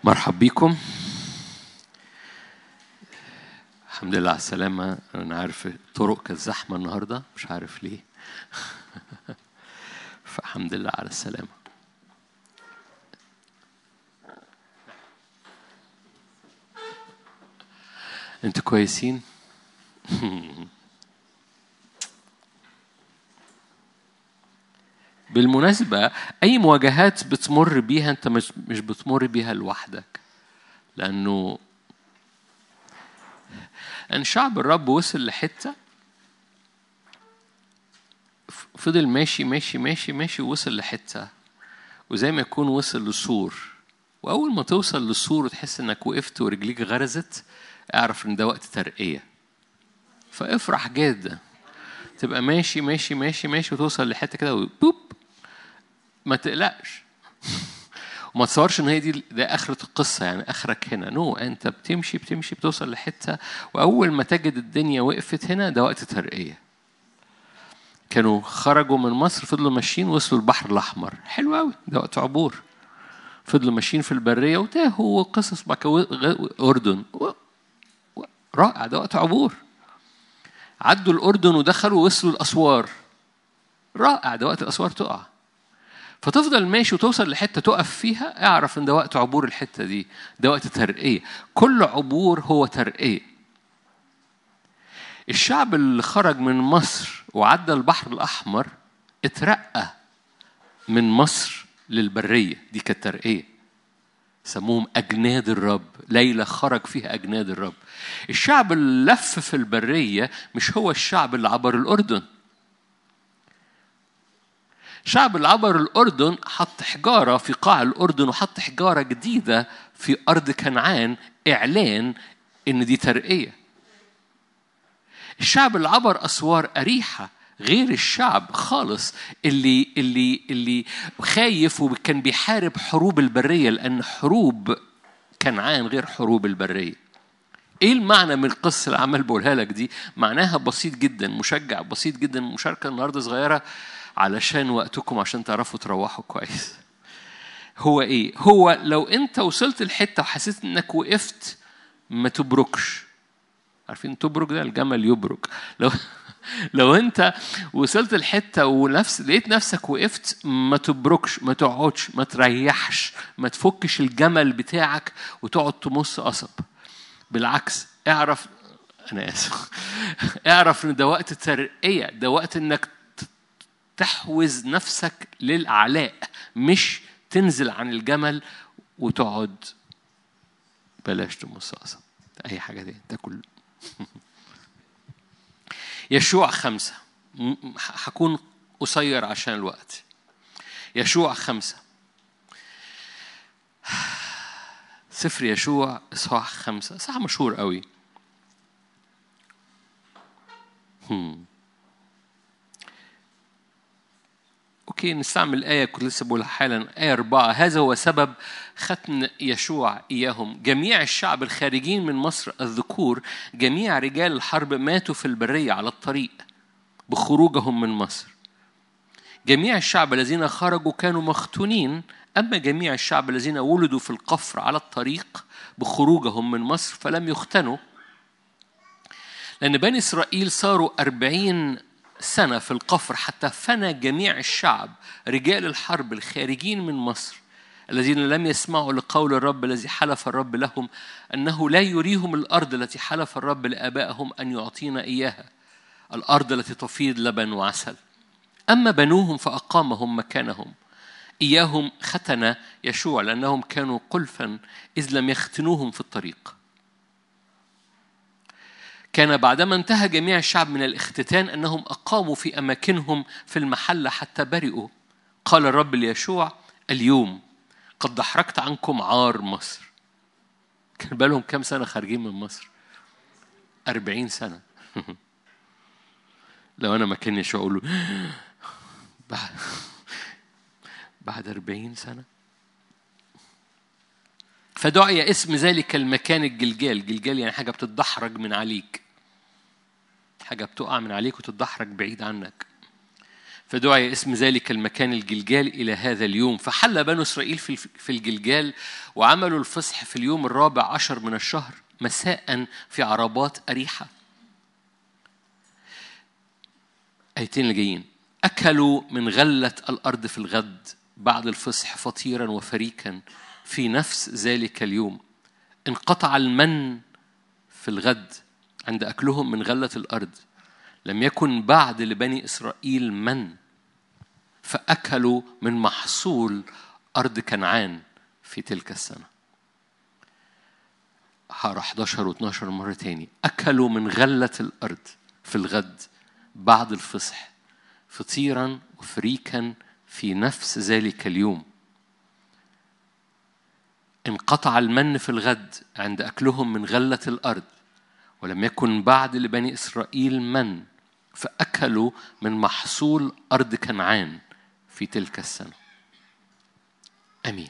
مرحب بيكم الحمد لله على السلامة أنا عارف الطرق كانت زحمة النهاردة مش عارف ليه فالحمد لله على السلامة انتوا كويسين؟ بالمناسبة أي مواجهات بتمر بيها أنت مش مش بتمر بيها لوحدك لأنه أن شعب الرب وصل لحتة فضل ماشي ماشي ماشي ماشي ووصل لحتة وزي ما يكون وصل لسور وأول ما توصل للسور وتحس إنك وقفت ورجليك غرزت اعرف إن ده وقت ترقية فافرح جدا تبقى ماشي ماشي ماشي ماشي وتوصل لحتة كده وبوب ما تقلقش وما تصورش ان هي دي ده اخره القصه يعني اخرك هنا نو no. انت بتمشي بتمشي بتوصل لحته واول ما تجد الدنيا وقفت هنا ده وقت ترقيه كانوا خرجوا من مصر فضلوا ماشيين وصلوا البحر الاحمر حلو قوي ده وقت عبور فضلوا ماشيين في البريه وتاهوا وقصص اردن رائع ده وقت عبور عدوا الاردن ودخلوا ووصلوا الاسوار رائع ده وقت الاسوار تقع فتفضل ماشي وتوصل لحته تقف فيها اعرف ان ده وقت عبور الحته دي ده وقت ترقيه كل عبور هو ترقيه الشعب اللي خرج من مصر وعدى البحر الاحمر اترقى من مصر للبريه دي كانت ترقيه سموهم اجناد الرب ليله خرج فيها اجناد الرب الشعب اللي لف في البريه مش هو الشعب اللي عبر الاردن شعب اللي عبر الأردن حط حجارة في قاع الأردن وحط حجارة جديدة في أرض كنعان إعلان إن دي ترقية الشعب اللي عبر أسوار أريحة غير الشعب خالص اللي اللي اللي خايف وكان بيحارب حروب البرية لأن حروب كنعان غير حروب البرية ايه المعنى من القصه اللي عمال بقولها لك دي؟ معناها بسيط جدا مشجع بسيط جدا مشاركه النهارده صغيره علشان وقتكم عشان تعرفوا تروحوا كويس هو ايه هو لو انت وصلت الحته وحسيت انك وقفت ما تبركش عارفين تبرك ده الجمل يبرك لو لو انت وصلت الحته ونفس لقيت نفسك وقفت ما تبركش ما تقعدش ما تريحش ما تفكش الجمل بتاعك وتقعد تمص قصب بالعكس اعرف انا اسف اعرف ان ده وقت ترقيه ده وقت انك تحوز نفسك للأعلاء مش تنزل عن الجمل وتقعد بلاش تمصاصة أي حاجة دي تاكل يشوع خمسة هكون قصير عشان الوقت يشوع خمسة سفر يشوع إصحاح خمسة صح مشهور قوي هم. اوكي نستعمل الآية كنت لسه بقولها حالا آية أربعة هذا هو سبب ختن يشوع إياهم جميع الشعب الخارجين من مصر الذكور جميع رجال الحرب ماتوا في البرية على الطريق بخروجهم من مصر جميع الشعب الذين خرجوا كانوا مختونين أما جميع الشعب الذين ولدوا في القفر على الطريق بخروجهم من مصر فلم يختنوا لأن بني إسرائيل صاروا أربعين سنة في القفر حتى فنى جميع الشعب رجال الحرب الخارجين من مصر الذين لم يسمعوا لقول الرب الذي حلف الرب لهم أنه لا يريهم الأرض التي حلف الرب لآبائهم أن يعطينا إياها الأرض التي تفيض لبن وعسل أما بنوهم فأقامهم مكانهم إياهم ختن يشوع لأنهم كانوا قلفا إذ لم يختنوهم في الطريق كان بعدما انتهى جميع الشعب من الاختتان انهم اقاموا في اماكنهم في المحله حتى برئوا قال الرب ليشوع اليوم قد دحرجت عنكم عار مصر كان بالهم كم سنه خارجين من مصر أربعين سنه لو انا مكان يشوع اقول له بعد بعد أربعين سنه فدعي اسم ذلك المكان الجلجال جلجال يعني حاجة بتتدحرج من عليك حاجة بتقع من عليك وتتدحرج بعيد عنك فدعي اسم ذلك المكان الجلجال إلى هذا اليوم فحل بنو إسرائيل في في الجلجال وعملوا الفصح في اليوم الرابع عشر من الشهر مساء في عربات أريحة آيتين اللي جايين أكلوا من غلة الأرض في الغد بعد الفصح فطيرا وفريكا في نفس ذلك اليوم انقطع المن في الغد عند أكلهم من غلة الأرض لم يكن بعد لبني إسرائيل من فأكلوا من محصول أرض كنعان في تلك السنة هقرا 11 و12 مرة تاني أكلوا من غلة الأرض في الغد بعد الفصح فطيرا وفريكا في نفس ذلك اليوم انقطع المن في الغد عند أكلهم من غلة الأرض ولم يكن بعد لبني إسرائيل من فأكلوا من محصول أرض كنعان في تلك السنة أمين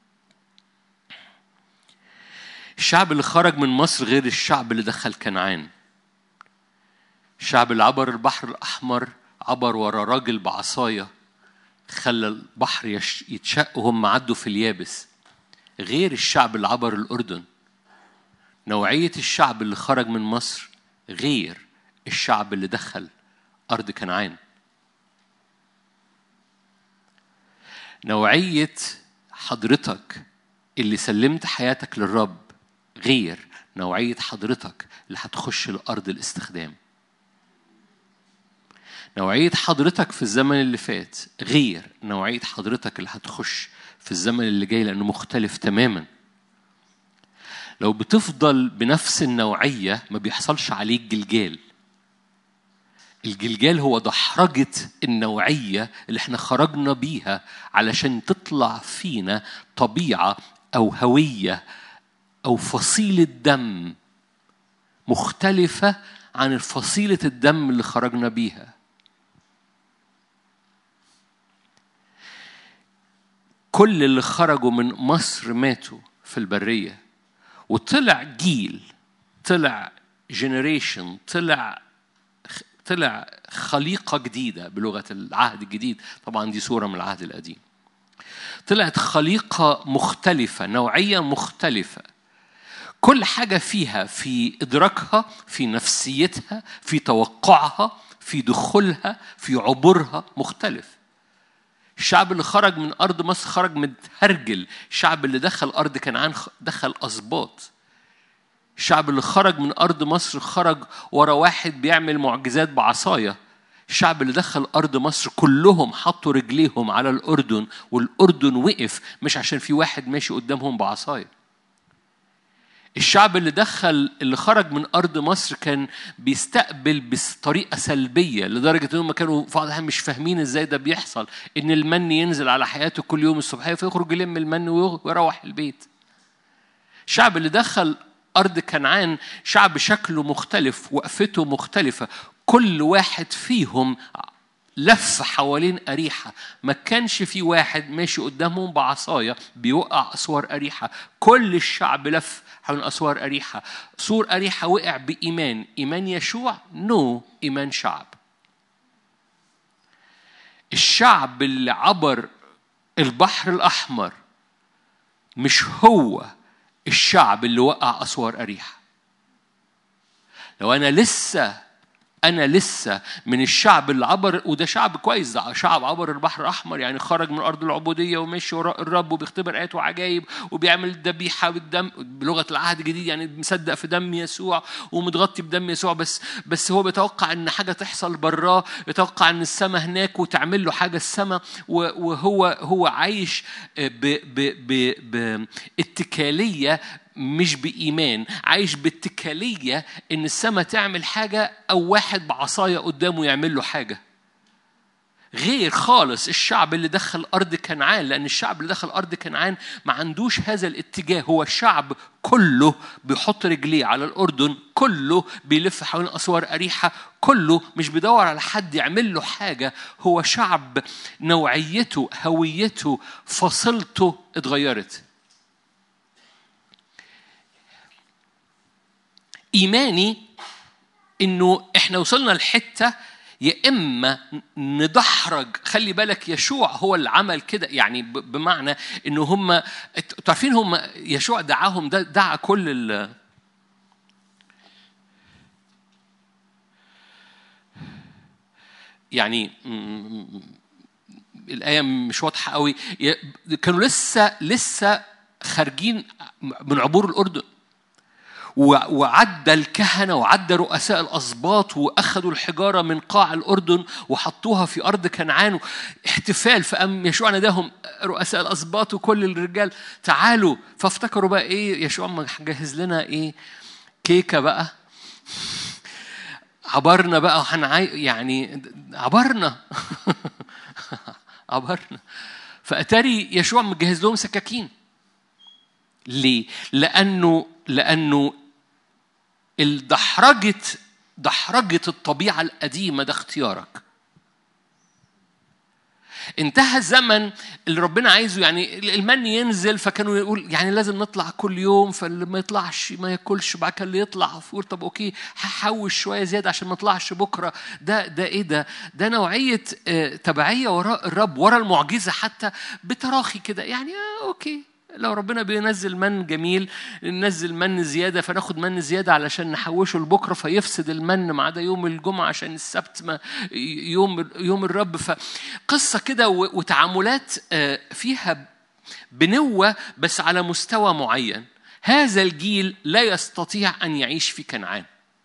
الشعب اللي خرج من مصر غير الشعب اللي دخل كنعان الشعب اللي عبر البحر الأحمر عبر ورا راجل بعصاية خلى البحر يتشق وهم عدوا في اليابس غير الشعب اللي عبر الأردن نوعية الشعب اللي خرج من مصر غير الشعب اللي دخل أرض كنعان نوعية حضرتك اللي سلمت حياتك للرب غير نوعية حضرتك اللي هتخش لأرض الاستخدام نوعية حضرتك في الزمن اللي فات غير نوعية حضرتك اللي هتخش في الزمن اللي جاي لأنه مختلف تماما لو بتفضل بنفس النوعية ما بيحصلش عليك جلجال الجلجال هو دحرجة النوعية اللي احنا خرجنا بيها علشان تطلع فينا طبيعة أو هوية أو فصيلة دم مختلفة عن فصيلة الدم اللي خرجنا بيها كل اللي خرجوا من مصر ماتوا في البرية وطلع جيل طلع جنريشن طلع طلع خليقة جديدة بلغة العهد الجديد طبعا دي صورة من العهد القديم طلعت خليقة مختلفة نوعية مختلفة كل حاجة فيها في إدراكها في نفسيتها في توقعها في دخولها في عبورها مختلف الشعب اللي خرج من أرض مصر خرج متهرجل الشعب اللي دخل أرض كنعان دخل أسباط الشعب اللي خرج من أرض مصر خرج ورا واحد بيعمل معجزات بعصاية الشعب اللي دخل أرض مصر كلهم حطوا رجليهم على الأردن والأردن وقف مش عشان في واحد ماشي قدامهم بعصاية الشعب اللي دخل اللي خرج من ارض مصر كان بيستقبل بطريقه سلبيه لدرجه انهم كانوا في بعض مش فاهمين ازاي ده بيحصل ان المن ينزل على حياته كل يوم الصبح فيخرج يلم المن ويروح البيت الشعب اللي دخل ارض كنعان شعب شكله مختلف وقفته مختلفه كل واحد فيهم لف حوالين أريحة ما كانش في واحد ماشي قدامهم بعصاية بيوقع أسوار أريحة كل الشعب لف حول أسوار أريحة سور أريحة وقع بإيمان إيمان يشوع نو no. إيمان شعب الشعب اللي عبر البحر الأحمر مش هو الشعب اللي وقع أسوار أريحة لو أنا لسه أنا لسه من الشعب اللي عبر وده شعب كويس ده شعب عبر البحر الأحمر يعني خرج من أرض العبودية ومشي وراء الرب وبيختبر آيات وعجائب وبيعمل ذبيحة بالدم بلغة العهد الجديد يعني مصدق في دم يسوع ومتغطي بدم يسوع بس بس هو بيتوقع إن حاجة تحصل براه يتوقع إن السماء هناك وتعمل له حاجة السماء وهو هو عايش باتكالية مش بإيمان عايش باتكالية إن السماء تعمل حاجة أو واحد بعصاية قدامه يعمل له حاجة غير خالص الشعب اللي دخل أرض كنعان لأن الشعب اللي دخل أرض كنعان ما عندوش هذا الاتجاه هو الشعب كله بيحط رجليه على الأردن كله بيلف حوالين أسوار أريحة كله مش بيدور على حد يعمل له حاجة هو شعب نوعيته هويته فصلته اتغيرت ايماني انه احنا وصلنا لحته يا اما ندحرج خلي بالك يشوع هو اللي عمل كده يعني بمعنى انه هم تعرفين هم يشوع دعاهم ده دعا كل ال يعني الآية مش واضحة قوي كانوا لسه لسه خارجين من عبور الأردن وعدى الكهنة وعدى رؤساء الأسباط وأخذوا الحجارة من قاع الأردن وحطوها في أرض كنعان احتفال فقام يشوع ناداهم رؤساء الأسباط وكل الرجال تعالوا فافتكروا بقى إيه يشوع جهز لنا إيه كيكة بقى عبرنا بقى وحنعي يعني عبرنا عبرنا فأتاري يشوع مجهز لهم سكاكين ليه؟ لأنه لأنه الدحرجة دحرجة الطبيعة القديمة ده اختيارك انتهى الزمن اللي ربنا عايزه يعني المن ينزل فكانوا يقول يعني لازم نطلع كل يوم فاللي ما يطلعش ما ياكلش وبعد كده اللي يطلع فيقول طب اوكي هحوش شويه زياده عشان ما اطلعش بكره ده ده ايه ده؟ ده نوعيه آه، تبعيه وراء الرب ورا المعجزه حتى بتراخي كده يعني آه اوكي لو ربنا بينزل من جميل ننزل من زياده فناخد من زياده علشان نحوشه لبكره فيفسد المن ما عدا يوم الجمعه عشان السبت ما يوم يوم الرب فقصه كده وتعاملات آه، فيها بنوه بس على مستوى معين هذا الجيل لا يستطيع ان يعيش في كنعان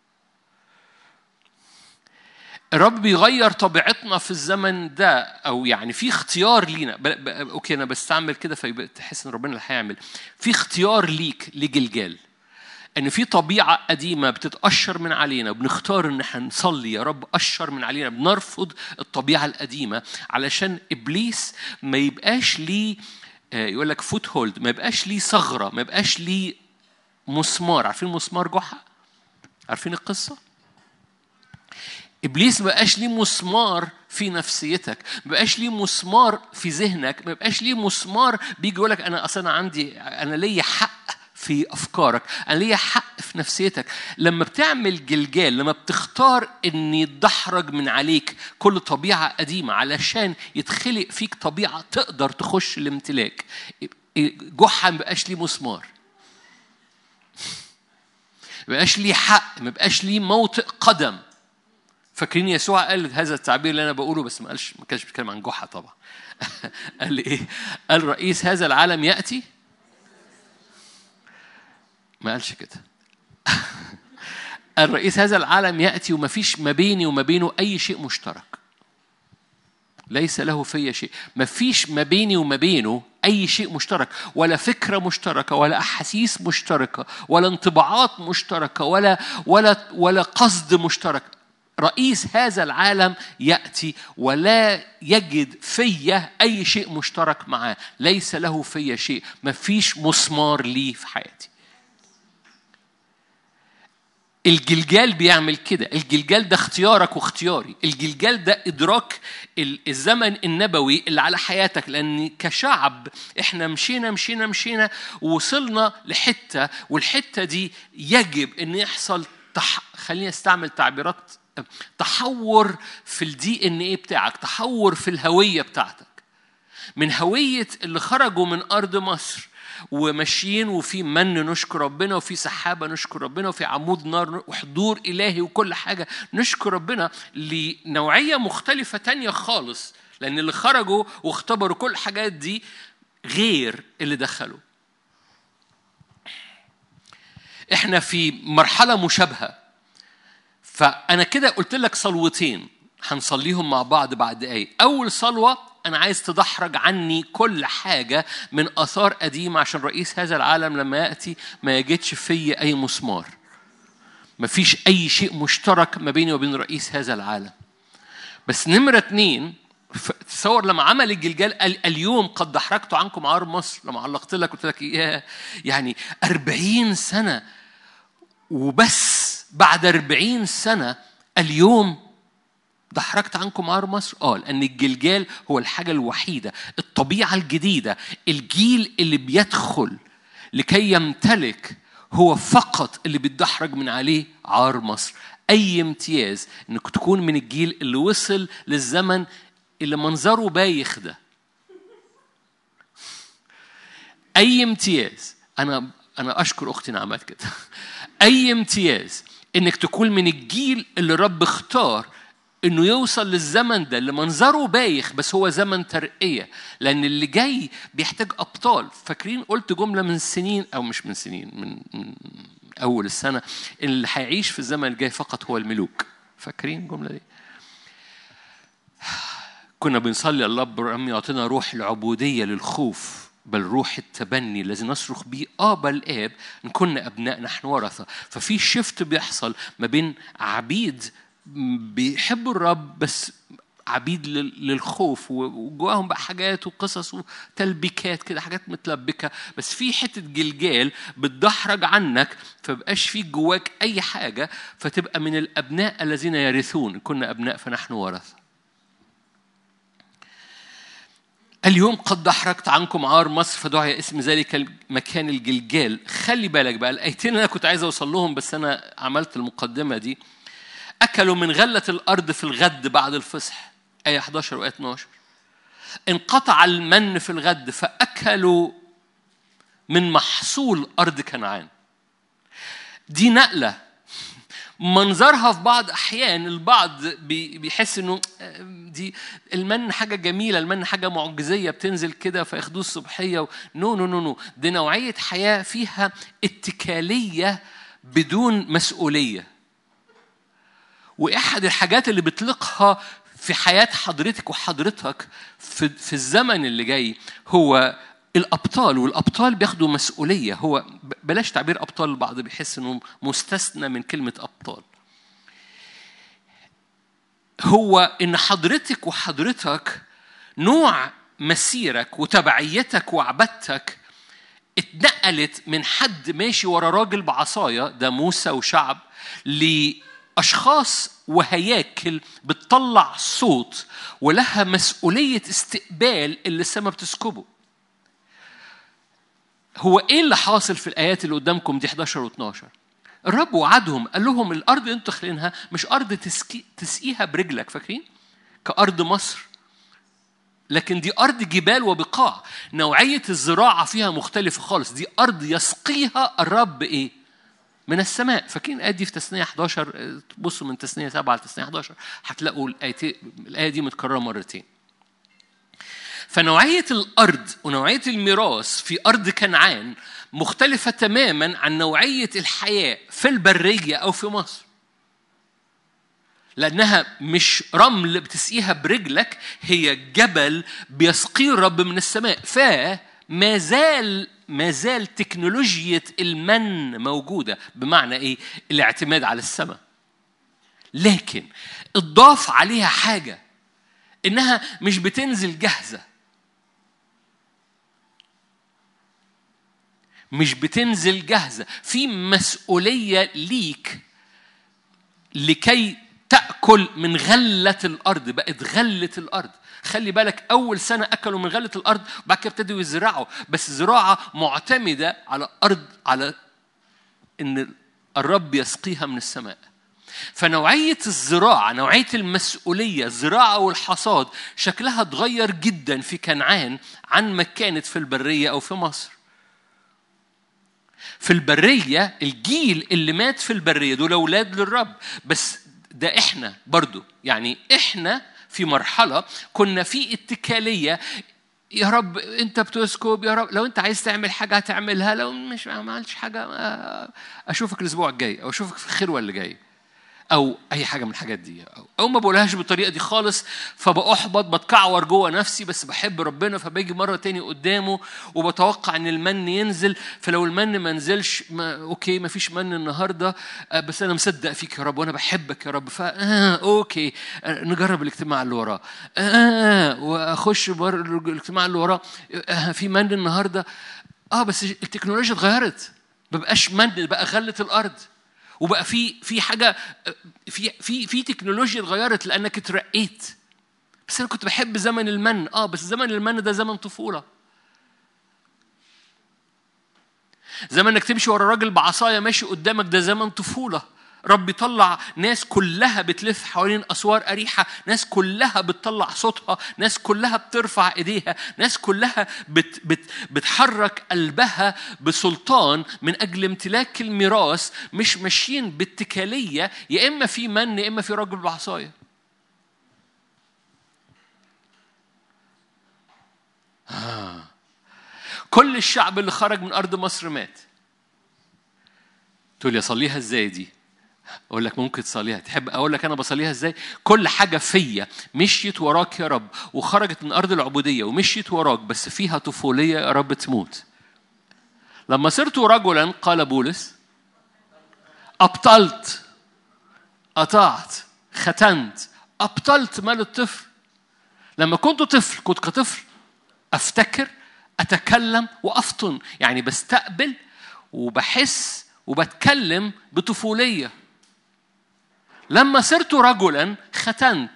الرب بيغير طبيعتنا في الزمن ده او يعني في اختيار لينا اوكي انا بستعمل كده فتحس ان ربنا اللي هيعمل في اختيار ليك لجلجال ان في طبيعه قديمه بتتاشر من علينا بنختار ان احنا نصلي يا رب اشر من علينا بنرفض الطبيعه القديمه علشان ابليس ما يبقاش ليه آه، يقول لك فوت هولد ما يبقاش ليه ثغره ما يبقاش ليه مسمار عارفين مسمار جحا عارفين القصه ابليس ما بقاش ليه مسمار في نفسيتك ما بقاش ليه مسمار في ذهنك ما بقاش ليه مسمار بيجي يقول لك انا اصل انا عندي انا ليا حق في افكارك انا ليا حق في نفسيتك لما بتعمل جلجال لما بتختار ان يتدحرج من عليك كل طبيعه قديمه علشان يتخلق فيك طبيعه تقدر تخش الامتلاك جحا ما بقاش ليه مسمار ما بقاش ليه حق ما بقاش ليه موطئ قدم فاكرين يسوع قال هذا التعبير اللي انا بقوله بس ما قالش ما كانش بيتكلم عن جحا طبعا قال لي ايه؟ قال رئيس هذا العالم ياتي ما قالش كده قال رئيس هذا العالم ياتي وما فيش ما بيني وما بينه اي شيء مشترك ليس له في شيء ما فيش ما بيني وما بينه أي شيء مشترك ولا فكرة مشتركة ولا أحاسيس مشتركة ولا انطباعات مشتركة ولا ولا ولا قصد مشترك رئيس هذا العالم ياتي ولا يجد في اي شيء مشترك معاه ليس له في شيء ما فيش مسمار لي في حياتي الجلجال بيعمل كده الجلجال ده اختيارك واختياري الجلجال ده ادراك الزمن النبوي اللي على حياتك لان كشعب احنا مشينا مشينا مشينا ووصلنا لحته والحته دي يجب ان يحصل تح... خليني استعمل تعبيرات تحور في الدي ان ايه بتاعك تحور في الهويه بتاعتك من هويه اللي خرجوا من ارض مصر وماشيين وفي من نشكر ربنا وفي سحابه نشكر ربنا وفي عمود نار وحضور الهي وكل حاجه نشكر ربنا لنوعيه مختلفه تانية خالص لان اللي خرجوا واختبروا كل الحاجات دي غير اللي دخلوا احنا في مرحله مشابهه فأنا كده قلت لك صلوتين هنصليهم مع بعض بعد دقايق أول صلوة أنا عايز تدحرج عني كل حاجة من آثار قديمة عشان رئيس هذا العالم لما يأتي ما يجدش في أي مسمار ما فيش أي شيء مشترك ما بيني وبين رئيس هذا العالم بس نمرة اتنين تصور لما عمل الجلجال قال اليوم قد دحرجت عنكم عار مصر لما علقت لك قلت لك يا يعني أربعين سنة وبس بعد أربعين سنة اليوم دحرجت عنكم عار مصر اه لان الجلجال هو الحاجه الوحيده الطبيعه الجديده الجيل اللي بيدخل لكي يمتلك هو فقط اللي بيتدحرج من عليه عار مصر اي امتياز انك تكون من الجيل اللي وصل للزمن اللي منظره بايخ ده اي امتياز انا انا اشكر اختي نعمات كده اي امتياز انك تكون من الجيل اللي رب اختار انه يوصل للزمن ده اللي منظره بايخ بس هو زمن ترقيه لان اللي جاي بيحتاج ابطال فاكرين قلت جمله من سنين او مش من سنين من, من اول السنه اللي هيعيش في الزمن الجاي فقط هو الملوك فاكرين الجمله دي كنا بنصلي الله برم يعطينا روح العبوديه للخوف بل روح التبني الذي نصرخ به ابا الاب ان كنا ابناء نحن ورثه ففي شفت بيحصل ما بين عبيد بيحبوا الرب بس عبيد للخوف وجواهم بقى حاجات وقصص وتلبيكات كده حاجات متلبكه بس في حته جلجال بتدحرج عنك فبقاش في جواك اي حاجه فتبقى من الابناء الذين يرثون كنا ابناء فنحن ورثه اليوم قد دحرجت عنكم عار مصر فدعي اسم ذلك المكان الجلجال خلي بالك بقى الايتين اللي انا كنت عايز اوصل لهم بس انا عملت المقدمه دي اكلوا من غله الارض في الغد بعد الفصح ايه 11 وايه 12 انقطع المن في الغد فاكلوا من محصول ارض كنعان دي نقله منظرها في بعض احيان البعض بيحس انه دي المن حاجه جميله المن حاجه معجزيه بتنزل كده فياخدوه الصبحيه نو نو نو نو دي نوعيه حياه فيها اتكاليه بدون مسؤوليه واحد الحاجات اللي بتلقها في حياه حضرتك وحضرتك في, في الزمن اللي جاي هو الابطال والابطال بياخدوا مسؤوليه هو بلاش تعبير ابطال البعض بيحس انه مستثنى من كلمه ابطال هو ان حضرتك وحضرتك نوع مسيرك وتبعيتك وعبادتك اتنقلت من حد ماشي ورا راجل بعصايه ده موسى وشعب لاشخاص وهياكل بتطلع صوت ولها مسؤوليه استقبال اللي السماء بتسكبه هو ايه اللي حاصل في الايات اللي قدامكم دي 11 و12 الرب وعدهم قال لهم الارض اللي انتوا داخلينها مش ارض تسكي تسقيها برجلك فاكرين كارض مصر لكن دي ارض جبال وبقاع نوعيه الزراعه فيها مختلفه خالص دي ارض يسقيها الرب ايه من السماء فاكرين الايه دي في تثنيه 11 بصوا من تثنيه 7 لتثنيه 11 هتلاقوا الايه دي متكرره مرتين فنوعية الأرض ونوعية الميراث في أرض كنعان مختلفة تماما عن نوعية الحياة في البرية أو في مصر لأنها مش رمل بتسقيها برجلك هي جبل بيسقيه الرب من السماء فما زال ما زال تكنولوجيا المن موجودة بمعنى إيه؟ الاعتماد على السماء لكن اضاف عليها حاجة إنها مش بتنزل جاهزة مش بتنزل جاهزة في مسؤولية ليك لكي تأكل من غلة الأرض بقت غلة الأرض خلي بالك أول سنة أكلوا من غلة الأرض وبعد كده ابتدوا يزرعوا بس زراعة معتمدة على أرض على إن الرب يسقيها من السماء فنوعية الزراعة نوعية المسؤولية الزراعة والحصاد شكلها اتغير جدا في كنعان عن ما كانت في البرية أو في مصر في البرية الجيل اللي مات في البرية دول أولاد للرب بس ده إحنا برضو يعني إحنا في مرحلة كنا في اتكالية يا رب انت بتسكب يا رب لو انت عايز تعمل حاجه هتعملها لو مش ما عملتش حاجه اشوفك الاسبوع الجاي او اشوفك في الخلوه اللي جاي او اي حاجه من الحاجات دي او, أو ما بقولهاش بالطريقه دي خالص فبأحبط بتكعور جوه نفسي بس بحب ربنا فباجي مره تاني قدامه وبتوقع ان المن ينزل فلو المن ما نزلش ما اوكي ما فيش من النهارده بس انا مصدق فيك يا رب وانا بحبك يا رب فا آه اوكي آه نجرب الاجتماع اللي وراه آه واخش بره الاجتماع اللي وراه آه في من النهارده اه بس التكنولوجيا اتغيرت ما بقاش من بقى غله الارض وبقى في في حاجه في في في تكنولوجيا اتغيرت لانك اترقيت بس انا كنت بحب زمن المن اه بس زمن المن ده زمن طفوله زمن انك تمشي ورا راجل بعصايه ماشي قدامك ده زمن طفوله رب يطلع ناس كلها بتلف حوالين اسوار اريحه ناس كلها بتطلع صوتها ناس كلها بترفع ايديها ناس كلها بت بت بتحرك قلبها بسلطان من اجل امتلاك الميراث مش ماشيين باتكاليه يا اما في من يا اما في رجل بعصايه آه. كل الشعب اللي خرج من ارض مصر مات تقول لي اصليها ازاي دي اقول لك ممكن تصليها تحب اقول لك انا بصليها ازاي كل حاجه فيا مشيت وراك يا رب وخرجت من ارض العبوديه ومشيت وراك بس فيها طفوليه يا رب تموت لما صرت رجلا قال بولس ابطلت قطعت ختنت ابطلت مال الطفل لما كنت طفل كنت كطفل افتكر اتكلم وافطن يعني بستقبل وبحس وبتكلم بطفوليه لما صرت رجلا ختنت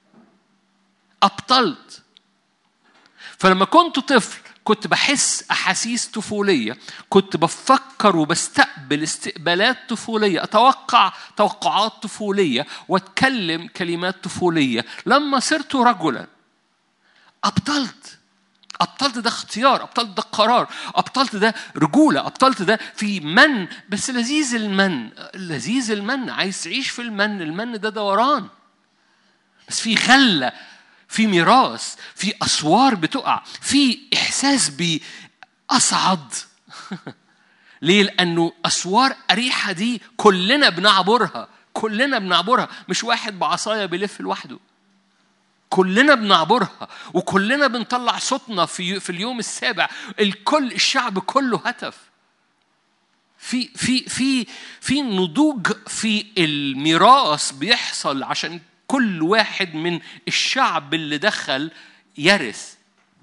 ابطلت فلما كنت طفل كنت بحس احاسيس طفوليه كنت بفكر وبستقبل استقبالات طفوليه اتوقع توقعات طفوليه واتكلم كلمات طفوليه لما صرت رجلا ابطلت ابطلت ده اختيار ابطلت ده قرار ابطلت ده رجوله ابطلت ده في من بس لذيذ المن لذيذ المن عايز تعيش في المن المن ده دوران بس في غله في ميراث في اسوار بتقع في احساس باصعد ليه لانه اسوار اريحه دي كلنا بنعبرها كلنا بنعبرها مش واحد بعصايه بيلف لوحده كلنا بنعبرها وكلنا بنطلع صوتنا في في اليوم السابع الكل الشعب كله هتف في في في في نضوج في الميراث بيحصل عشان كل واحد من الشعب اللي دخل يرث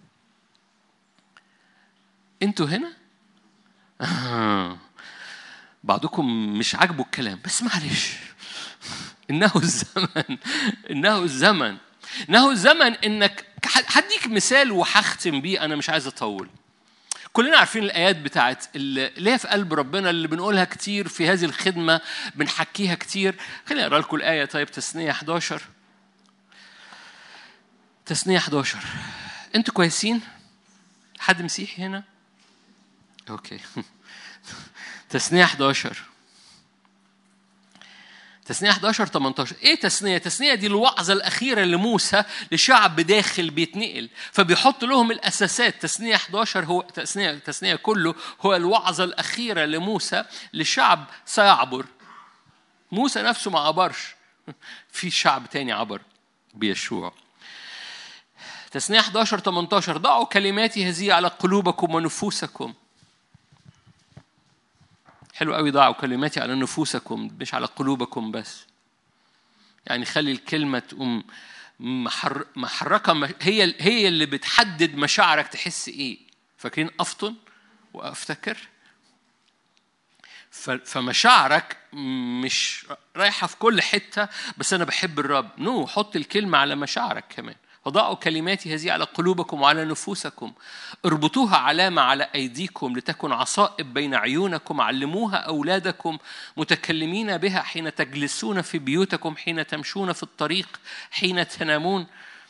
انتوا هنا آه. بعضكم مش عاجبه الكلام بس معلش انه الزمن انه الزمن انه زمن انك هديك مثال وهختم بيه انا مش عايز اطول كلنا عارفين الايات بتاعت اللي هي في قلب ربنا اللي بنقولها كتير في هذه الخدمه بنحكيها كتير خليني اقرا لكم الايه طيب تثنيه 11 تثنيه 11 انتوا كويسين حد مسيحي هنا اوكي تثنيه 11 تثنية 11 18 ايه تثنية؟ تثنية دي الوعظة الأخيرة لموسى لشعب داخل بيتنقل فبيحط لهم الأساسات تثنية 11 هو تثنية تثنية كله هو الوعظة الأخيرة لموسى لشعب سيعبر موسى نفسه ما عبرش في شعب تاني عبر بيشوع تثنية 11 18 ضعوا كلماتي هذه على قلوبكم ونفوسكم حلو قوي ضعوا كلماتي على نفوسكم مش على قلوبكم بس يعني خلي الكلمة تقوم محر محركة هي هي اللي بتحدد مشاعرك تحس ايه فاكرين افطن وافتكر فمشاعرك مش رايحة في كل حتة بس أنا بحب الرب نو حط الكلمة على مشاعرك كمان وضعوا كلماتي هذه على قلوبكم وعلى نفوسكم اربطوها علامة على أيديكم لتكن عصائب بين عيونكم علموها أولادكم متكلمين بها حين تجلسون في بيوتكم حين تمشون في الطريق حين تنامون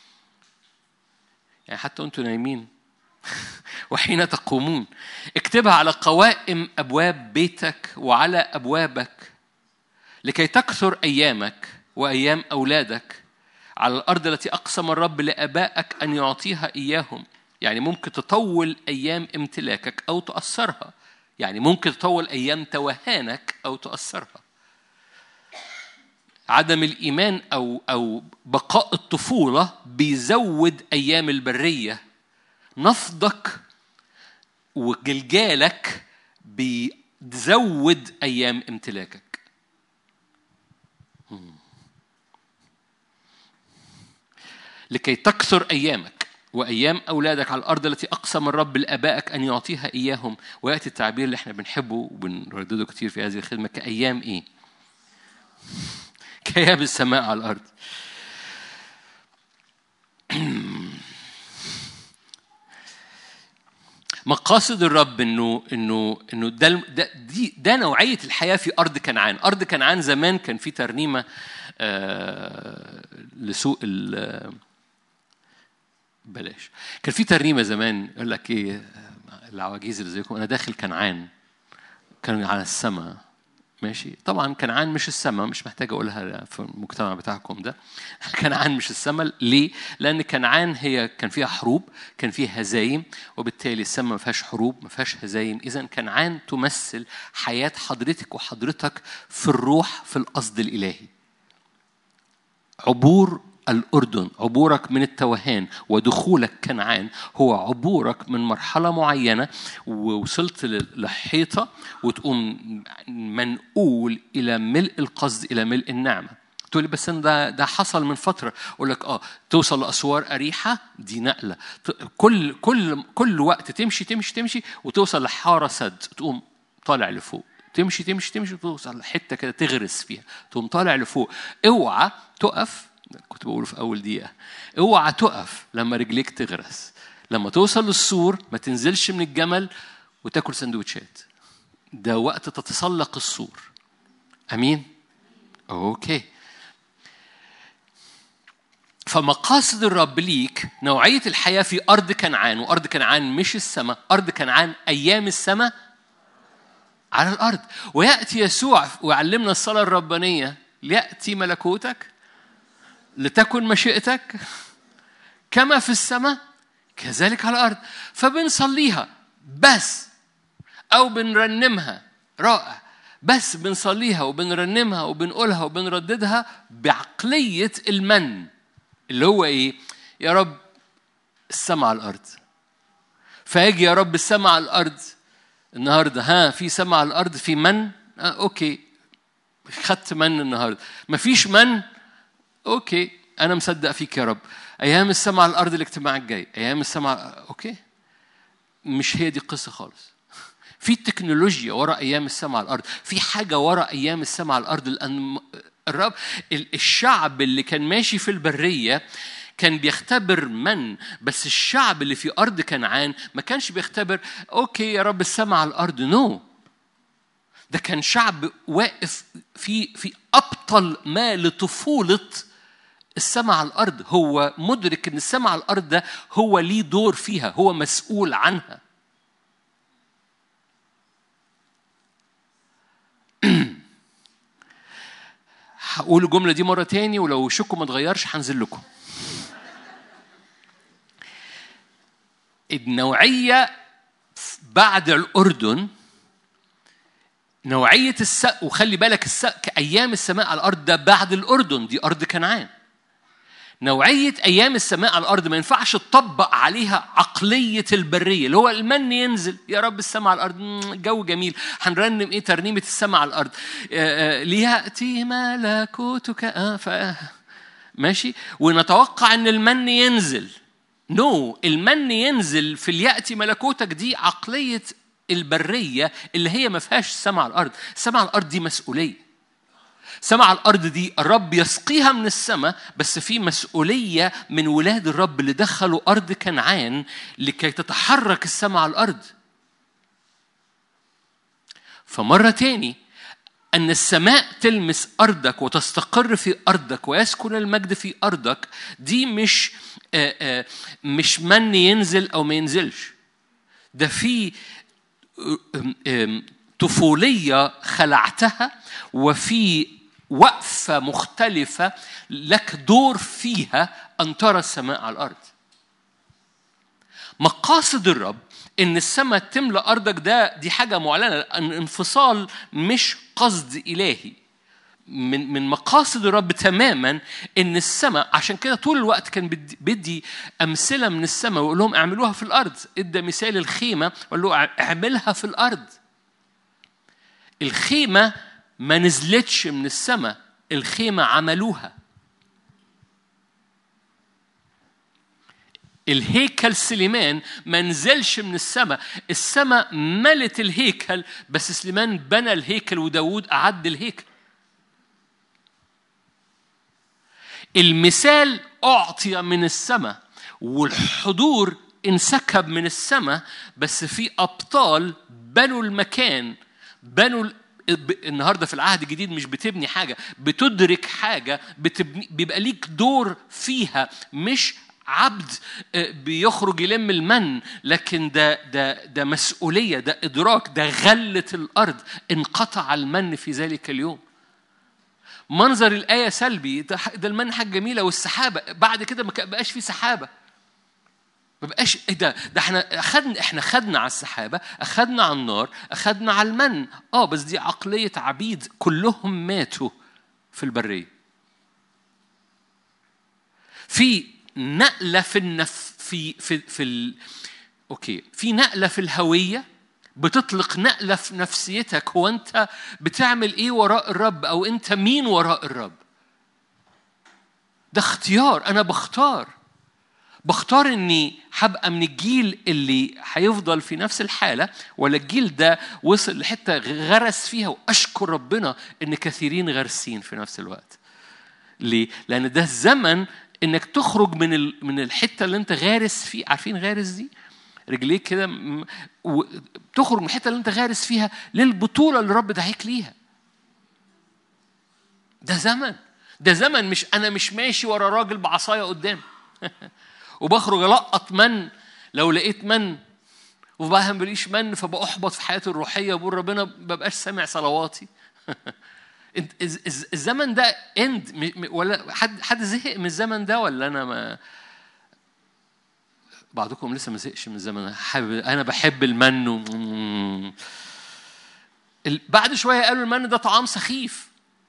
يعني حتى أنتم نايمين وحين تقومون اكتبها على قوائم أبواب بيتك وعلى أبوابك لكي تكثر أيامك وأيام أولادك على الأرض التي أقسم الرب لآبائك أن يعطيها إياهم يعني ممكن تطول أيام امتلاكك أو تأثرها يعني ممكن تطول أيام توهانك أو تأثرها عدم الإيمان أو أو بقاء الطفولة بيزود أيام البرية نفضك وجلجالك بيزود أيام امتلاكك لكي تكثر أيامك وأيام أولادك على الأرض التي أقسم الرب لآبائك أن يعطيها إياهم ويأتي التعبير اللي احنا بنحبه وبنردده كتير في هذه الخدمة كأيام إيه؟ كأيام السماء على الأرض مقاصد الرب انه انه انه ده ده دي ده نوعيه الحياه في ارض كنعان، ارض كنعان زمان كان في ترنيمه آه لسوق ال بلاش كان في ترنيمه زمان يقول لك ايه العواجيز اللي زيكم انا داخل كنعان كان على السماء ماشي طبعا كنعان مش السماء مش محتاج اقولها في المجتمع بتاعكم ده كنعان مش السماء ليه لان كنعان هي كان فيها حروب كان فيها هزايم وبالتالي السماء ما فيهاش حروب ما فيهاش هزايم اذا كنعان تمثل حياه حضرتك وحضرتك في الروح في القصد الالهي عبور الأردن عبورك من التوهان ودخولك كنعان هو عبورك من مرحلة معينة ووصلت لحيطة وتقوم منقول إلى ملء القصد إلى ملء النعمة تقول لي بس ده ده حصل من فتره اقول لك اه توصل لاسوار اريحه دي نقله كل كل كل وقت تمشي تمشي تمشي وتوصل لحاره سد تقوم طالع لفوق تمشي تمشي تمشي وتوصل لحته كده تغرس فيها تقوم طالع لفوق اوعى تقف كنت بقوله في أول دقيقة اوعى تقف لما رجليك تغرس لما توصل للسور ما تنزلش من الجمل وتاكل سندوتشات ده وقت تتسلق السور امين اوكي فمقاصد الرب ليك نوعية الحياة في أرض كنعان وأرض كنعان مش السماء أرض كنعان أيام السماء على الأرض ويأتي يسوع ويعلمنا الصلاة الربانية ليأتي ملكوتك لتكن مشيئتك كما في السماء كذلك على الارض فبنصليها بس او بنرنمها رائع بس بنصليها وبنرنمها وبنقولها وبنرددها بعقليه المن اللي هو ايه يا رب السماء على الارض فيجي يا رب السماء على الارض النهارده ها في سماء على الارض في من آه اوكي خدت من النهارده مفيش من اوكي انا مصدق فيك يا رب ايام السماء على الارض الاجتماع الجاي ايام السماء اوكي مش هي دي القصه خالص في تكنولوجيا وراء ايام السماء على الارض في حاجه وراء ايام السماء على الارض لان الرب الشعب اللي كان ماشي في البريه كان بيختبر من بس الشعب اللي في ارض كنعان ما كانش بيختبر اوكي يا رب السماء على الارض نو no. ده كان شعب واقف في في ابطل ما لطفوله السماء على الارض هو مدرك ان السماء على الارض ده هو ليه دور فيها هو مسؤول عنها هقول الجملة دي مرة تاني ولو شكوا ما اتغيرش هنزل لكم. النوعية بعد الأردن نوعية السق وخلي بالك السق أيام السماء على الأرض ده بعد الأردن دي أرض كنعان. نوعية أيام السماء على الأرض ما ينفعش تطبق عليها عقلية البرية اللي هو المن ينزل يا رب السماء على الأرض جو جميل هنرنم إيه ترنيمة السماء على الأرض ليأتي ملكوتك آه ف... ماشي ونتوقع أن المن ينزل نو no. المن ينزل في اليأتي ملكوتك دي عقلية البرية اللي هي ما فيهاش السماء على الأرض السماء على الأرض دي مسؤولية سماء على الأرض دي الرب يسقيها من السماء بس في مسؤولية من ولاد الرب اللي دخلوا أرض كنعان لكي تتحرك السماء على الأرض فمرة تاني أن السماء تلمس أرضك وتستقر في أرضك ويسكن المجد في أرضك دي مش آآ آآ مش من ينزل أو ما ينزلش ده في طفولية خلعتها وفي وقفة مختلفة لك دور فيها أن ترى السماء على الأرض مقاصد الرب ان السماء تملى ارضك ده دي حاجه معلنه ان انفصال مش قصد الهي من من مقاصد الرب تماما ان السماء عشان كده طول الوقت كان بدي, بدي امثله من السماء ويقول لهم اعملوها في الارض ادى مثال الخيمه وقال له اعملها في الارض الخيمه ما نزلتش من السماء الخيمه عملوها الهيكل سليمان ما نزلش من السماء السماء ملت الهيكل بس سليمان بنى الهيكل وداود أعد الهيكل المثال أعطي من السماء والحضور انسكب من السماء بس في ابطال بنوا المكان بنوا النهارده في العهد الجديد مش بتبني حاجه بتدرك حاجه بتبني بيبقى ليك دور فيها مش عبد آه، بيخرج يلم المن لكن ده ده ده مسؤوليه ده ادراك ده غله الارض انقطع المن في ذلك اليوم منظر الايه سلبي ده المن حاجه جميله والسحابه بعد كده ما بقاش في سحابه ما بقاش ايه ده ده احنا اخدنا احنا خدنا على السحابه اخدنا على النار اخدنا على المن اه بس دي عقليه عبيد كلهم ماتوا في البريه في نقله في النف في في في ال... اوكي في نقله في الهويه بتطلق نقله في نفسيتك هو انت بتعمل ايه وراء الرب او انت مين وراء الرب ده اختيار انا بختار بختار اني هبقى من الجيل اللي هيفضل في نفس الحاله ولا الجيل ده وصل لحته غرس فيها واشكر ربنا ان كثيرين غارسين في نفس الوقت. ليه؟ لان ده الزمن انك تخرج من من الحته اللي انت غارس فيه، عارفين غارس دي؟ رجليك كده تخرج من الحته اللي انت غارس فيها للبطوله اللي الرب دعيك ليها. ده زمن ده زمن مش انا مش ماشي ورا راجل بعصايه قدام وبخرج القط من لو لقيت من وبعدين ما بلاقيش من فبأحبط في حياتي الروحية وبقول ربنا ما ببقاش سامع صلواتي الزمن ده اند ولا حد حد زهق من الزمن ده ولا انا ما بعضكم لسه ما زهقش من الزمن حابب انا بحب المن و... بعد شويه قالوا المن ده طعام سخيف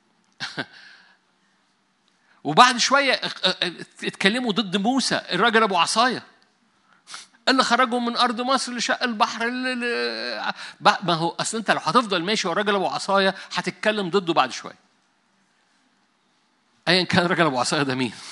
وبعد شوية اتكلموا ضد موسى الراجل أبو عصاية اللي خرجهم من أرض مصر لشق البحر ما هو أصل أنت لو هتفضل ماشي والراجل أبو عصاية هتتكلم ضده بعد شوية أيا كان الراجل أبو عصاية ده مين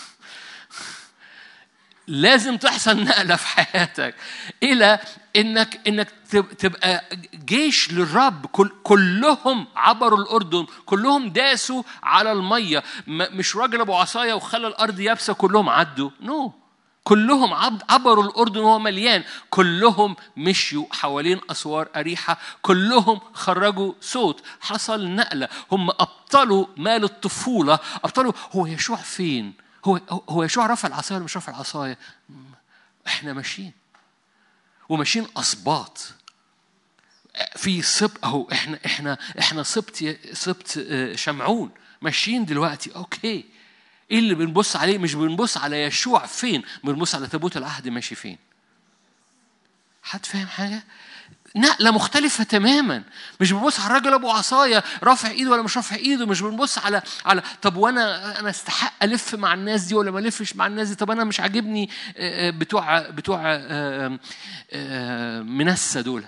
لازم تحصل نقله في حياتك الى انك انك تبقى جيش للرب كل كلهم عبروا الاردن كلهم داسوا على الميه مش راجل ابو عصايه وخلى الارض يابسه كلهم عدوا نو no. كلهم عبروا الأردن وهو مليان كلهم مشيوا حوالين أسوار أريحة كلهم خرجوا صوت حصل نقلة هم أبطلوا مال الطفولة أبطلوا هو يشوع فين هو هو يشوع رفع العصايه ولا مش رفع العصايه؟ احنا ماشيين وماشيين اسباط في سب اهو احنا احنا احنا سبط سبط آه، شمعون ماشيين دلوقتي اوكي ايه اللي بنبص عليه مش بنبص على يشوع فين بنبص على تابوت العهد ماشي فين حد فاهم حاجه نقلة مختلفة تماما مش بنبص على الراجل أبو عصاية رافع إيده ولا مش رافع إيده مش بنبص على على طب وأنا أنا استحق ألف مع الناس دي ولا ما ألفش مع الناس دي طب أنا مش عاجبني آه، آه، بتوع بتوع آه، منسة دول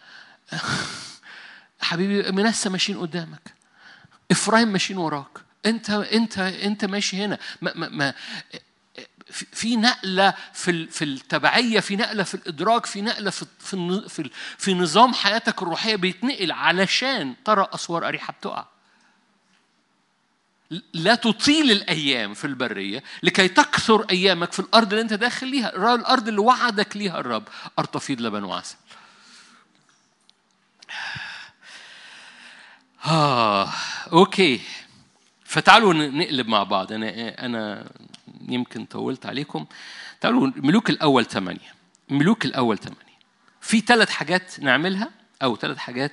حبيبي منسة ماشيين قدامك إفرايم ماشيين وراك أنت أنت أنت ماشي هنا ما ما, ما في نقلة في في التبعية في نقلة في الإدراك في نقلة في في في نظام حياتك الروحية بيتنقل علشان ترى أسوار أريحة بتقع لا تطيل الأيام في البرية لكي تكثر أيامك في الأرض اللي أنت داخل ليها الأرض اللي وعدك ليها الرب أرض تفيض لبن وعسل آه أوكي فتعالوا نقلب مع بعض أنا أنا يمكن طولت عليكم تعالوا ملوك الأول ثمانية ملوك الأول ثمانية في ثلاث حاجات نعملها أو ثلاث حاجات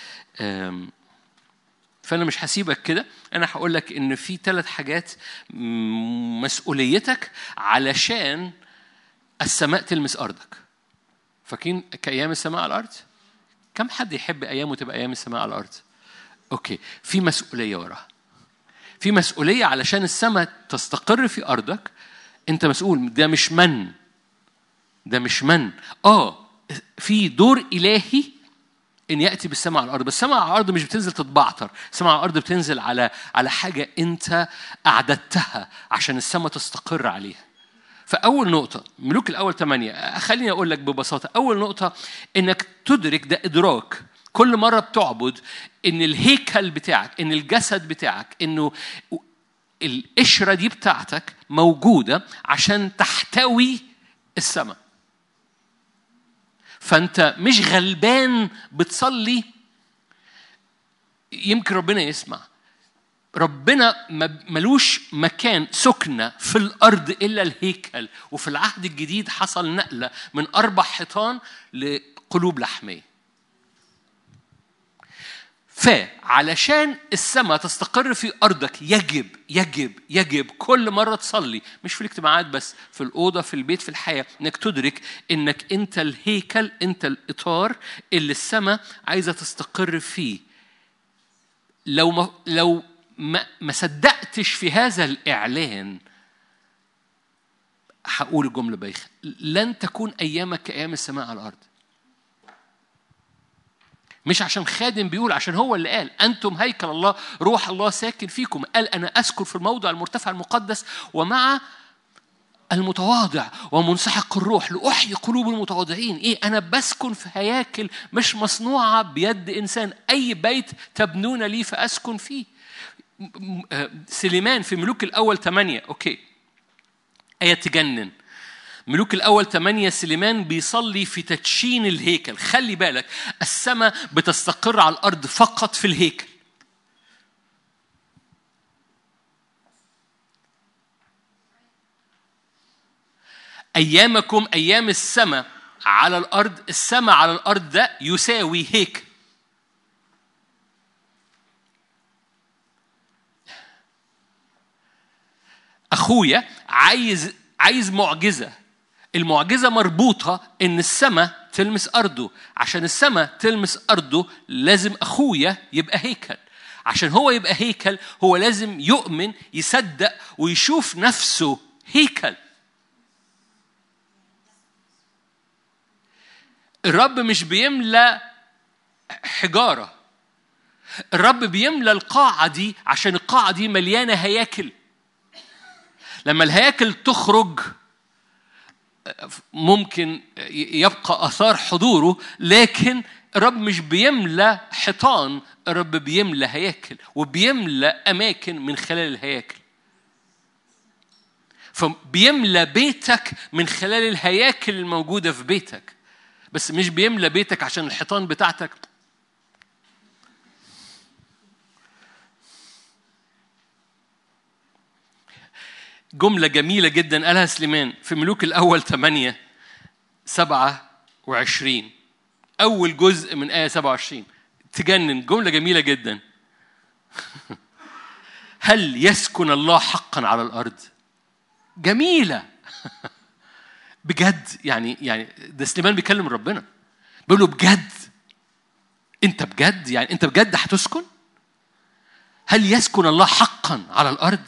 فأنا مش هسيبك كده أنا هقول لك إن في ثلاث حاجات مسؤوليتك علشان السماء تلمس أرضك فاكرين كأيام السماء على الأرض؟ كم حد يحب أيامه تبقى أيام السماء على الأرض؟ أوكي في مسؤولية وراها في مسؤولية علشان السماء تستقر في أرضك أنت مسؤول ده مش من ده مش من آه في دور إلهي ان ياتي بالسماء على الارض بس السماء على الارض مش بتنزل تتبعتر السماء على الارض بتنزل على على حاجه انت اعددتها عشان السماء تستقر عليها فاول نقطه ملوك الاول ثمانيه خليني اقول لك ببساطه اول نقطه انك تدرك ده ادراك كل مرة بتعبد إن الهيكل بتاعك إن الجسد بتاعك إنه القشرة دي بتاعتك موجودة عشان تحتوي السماء فانت مش غلبان بتصلي يمكن ربنا يسمع ربنا ملوش مكان سكنة في الأرض إلا الهيكل وفي العهد الجديد حصل نقلة من أربع حيطان لقلوب لحمية فعلشان السماء تستقر في أرضك يجب يجب يجب كل مرة تصلي مش في الاجتماعات بس في الأوضة في البيت في الحياة إنك تدرك إنك أنت الهيكل أنت الإطار اللي السماء عايزة تستقر فيه لو ما لو ما, ما صدقتش في هذا الإعلان هقول الجملة بايخة لن تكون أيامك كأيام السماء على الأرض مش عشان خادم بيقول عشان هو اللي قال أنتم هيكل الله روح الله ساكن فيكم قال أنا أسكن في الموضع المرتفع المقدس ومع المتواضع ومنسحق الروح لأحيي قلوب المتواضعين إيه أنا بسكن في هياكل مش مصنوعة بيد إنسان أي بيت تبنون لي فأسكن فيه آه، سليمان في ملوك الأول ثمانية أوكي آية تجنن ملوك الأول ثمانية سليمان بيصلي في تدشين الهيكل خلي بالك السماء بتستقر على الأرض فقط في الهيكل أيامكم أيام السماء على الأرض السماء على الأرض ده يساوي هيك أخويا عايز عايز معجزة المعجزة مربوطة إن السماء تلمس أرضه عشان السماء تلمس أرضه لازم أخويا يبقى هيكل عشان هو يبقى هيكل هو لازم يؤمن يصدق ويشوف نفسه هيكل الرب مش بيملى حجارة الرب بيملى القاعة دي عشان القاعة دي مليانة هياكل لما الهياكل تخرج ممكن يبقى اثار حضوره لكن الرب مش بيملى حيطان الرب بيملى هياكل وبيملى اماكن من خلال الهياكل فبيملى بيتك من خلال الهياكل الموجوده في بيتك بس مش بيملى بيتك عشان الحيطان بتاعتك جملة جميلة جدا قالها سليمان في ملوك الأول ثمانية سبعة وعشرين أول جزء من آية سبعة وعشرين تجنن جملة جميلة جدا هل يسكن الله حقا على الأرض جميلة بجد يعني يعني ده سليمان بيكلم ربنا بيقول له بجد انت بجد يعني انت بجد هتسكن هل يسكن الله حقا على الارض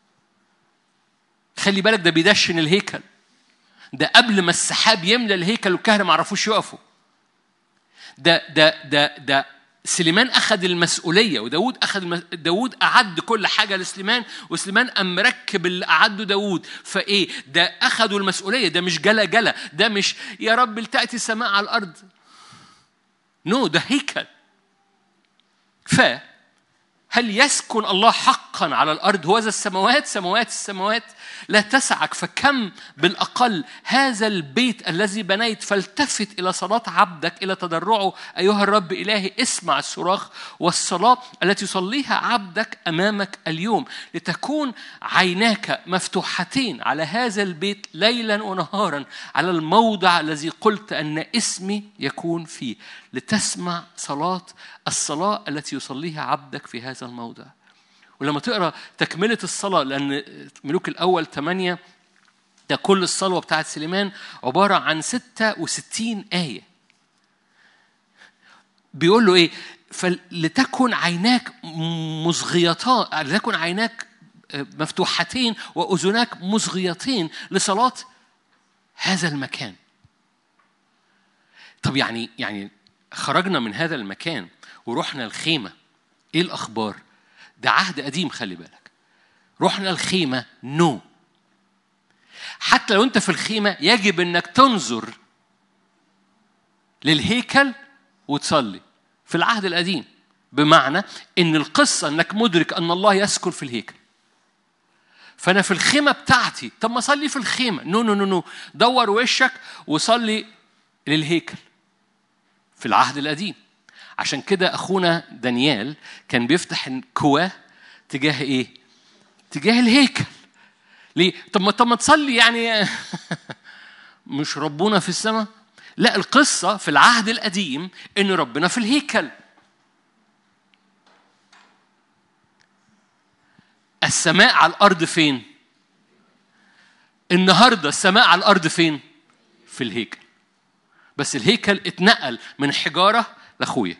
خلي بالك ده بيدشن الهيكل ده قبل ما السحاب يملى الهيكل والكهنه ما عرفوش يقفوا ده ده ده ده سليمان أخذ المسؤولية وداود أخذ المس... داود أعد كل حاجة لسليمان وسليمان قام مركب اللي أعده داود فإيه ده أخذوا المسؤولية ده مش جلا جلا ده مش يا رب لتأتي السماء على الأرض نو no, ده هيكل ف هل يسكن الله حقا على الارض هو ذا السماوات سماوات السماوات لا تسعك فكم بالاقل هذا البيت الذي بنيت فالتفت الى صلاه عبدك الى تضرعه ايها الرب الهي اسمع الصراخ والصلاه التي يصليها عبدك امامك اليوم لتكون عيناك مفتوحتين على هذا البيت ليلا ونهارا على الموضع الذي قلت ان اسمي يكون فيه لتسمع صلاة الصلاة التي يصليها عبدك في هذا الموضع ولما تقرا تكملة الصلاة لأن ملوك الأول ثمانية ده كل الصلوة بتاعت سليمان عبارة عن 66 آية بيقول له إيه فلتكن عيناك مصغيتان لتكن عيناك مفتوحتين وأذناك مصغيتين لصلاة هذا المكان طب يعني يعني خرجنا من هذا المكان ورحنا الخيمة إيه الأخبار؟ ده عهد قديم خلي بالك رحنا الخيمة نو no. حتى لو أنت في الخيمة يجب أنك تنظر للهيكل وتصلي في العهد القديم بمعنى ان القصه انك مدرك ان الله يسكن في الهيكل فانا في الخيمه بتاعتي طب ما اصلي في الخيمه نو نو نو نو دور وشك وصلي للهيكل في العهد القديم عشان كده اخونا دانيال كان بيفتح كواه تجاه ايه تجاه الهيكل ليه طب ما طب ما تصلي يعني مش ربنا في السماء لا القصة في العهد القديم إن ربنا في الهيكل السماء على الأرض فين؟ النهاردة السماء على الأرض فين؟ في الهيكل بس الهيكل اتنقل من حجارة لأخويا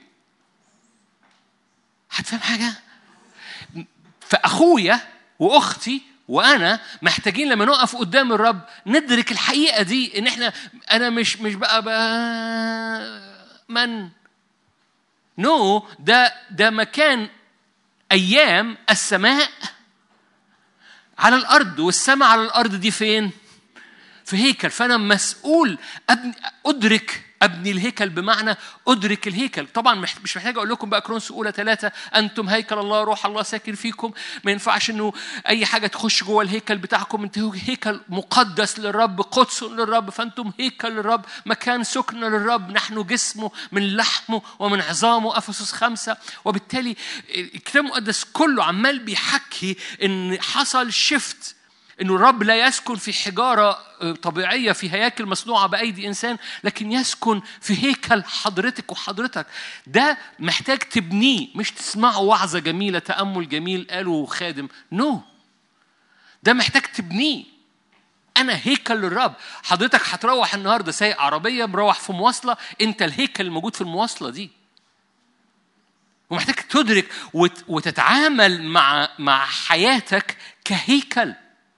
هتفهم حاجة؟ فأخويا وأختي وانا محتاجين لما نقف قدام الرب ندرك الحقيقه دي ان احنا انا مش مش بقى, بقى من نو no, ده ده مكان ايام السماء على الارض والسماء على الارض دي فين في هيكل فانا مسؤول أبني ادرك ابني الهيكل بمعنى ادرك الهيكل طبعا مش محتاج اقول لكم بقى كرونس اولى ثلاثه انتم هيكل الله روح الله ساكن فيكم ما ينفعش انه اي حاجه تخش جوه الهيكل بتاعكم انتوا هيكل مقدس للرب قدس للرب فانتم هيكل للرب مكان سكن للرب نحن جسمه من لحمه ومن عظامه افسس خمسه وبالتالي الكتاب المقدس كله عمال بيحكي ان حصل شيفت انه الرب لا يسكن في حجاره طبيعيه في هياكل مصنوعه بايدي انسان لكن يسكن في هيكل حضرتك وحضرتك ده محتاج تبنيه مش تسمعه وعظه جميله تامل جميل قاله خادم نو no. ده محتاج تبنيه انا هيكل للرب حضرتك هتروح النهارده سايق عربيه مروح في مواصله انت الهيكل الموجود في المواصله دي ومحتاج تدرك وتتعامل مع مع حياتك كهيكل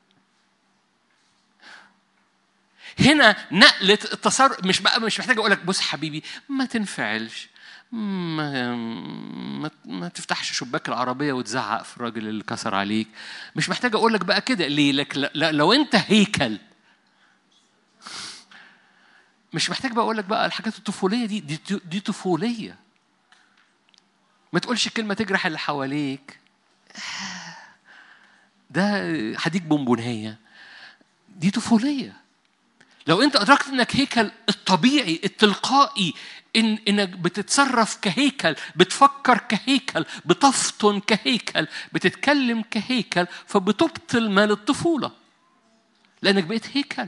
هنا نقلة التصرف مش بقى مش محتاج اقول لك بص حبيبي ما تنفعلش ما, ما, ما تفتحش شباك العربية وتزعق في الراجل اللي كسر عليك مش محتاج أقول لك بقى كده ليه لك لو أنت هيكل مش محتاج بقى أقول لك بقى الحاجات الطفولية دي دي, دي طفولية ما تقولش كلمة تجرح اللي حواليك ده هديك بونبونية دي طفوليه لو انت ادركت انك هيكل الطبيعي التلقائي إن انك بتتصرف كهيكل بتفكر كهيكل بتفطن كهيكل بتتكلم كهيكل فبتبطل مال الطفوله لانك بقيت هيكل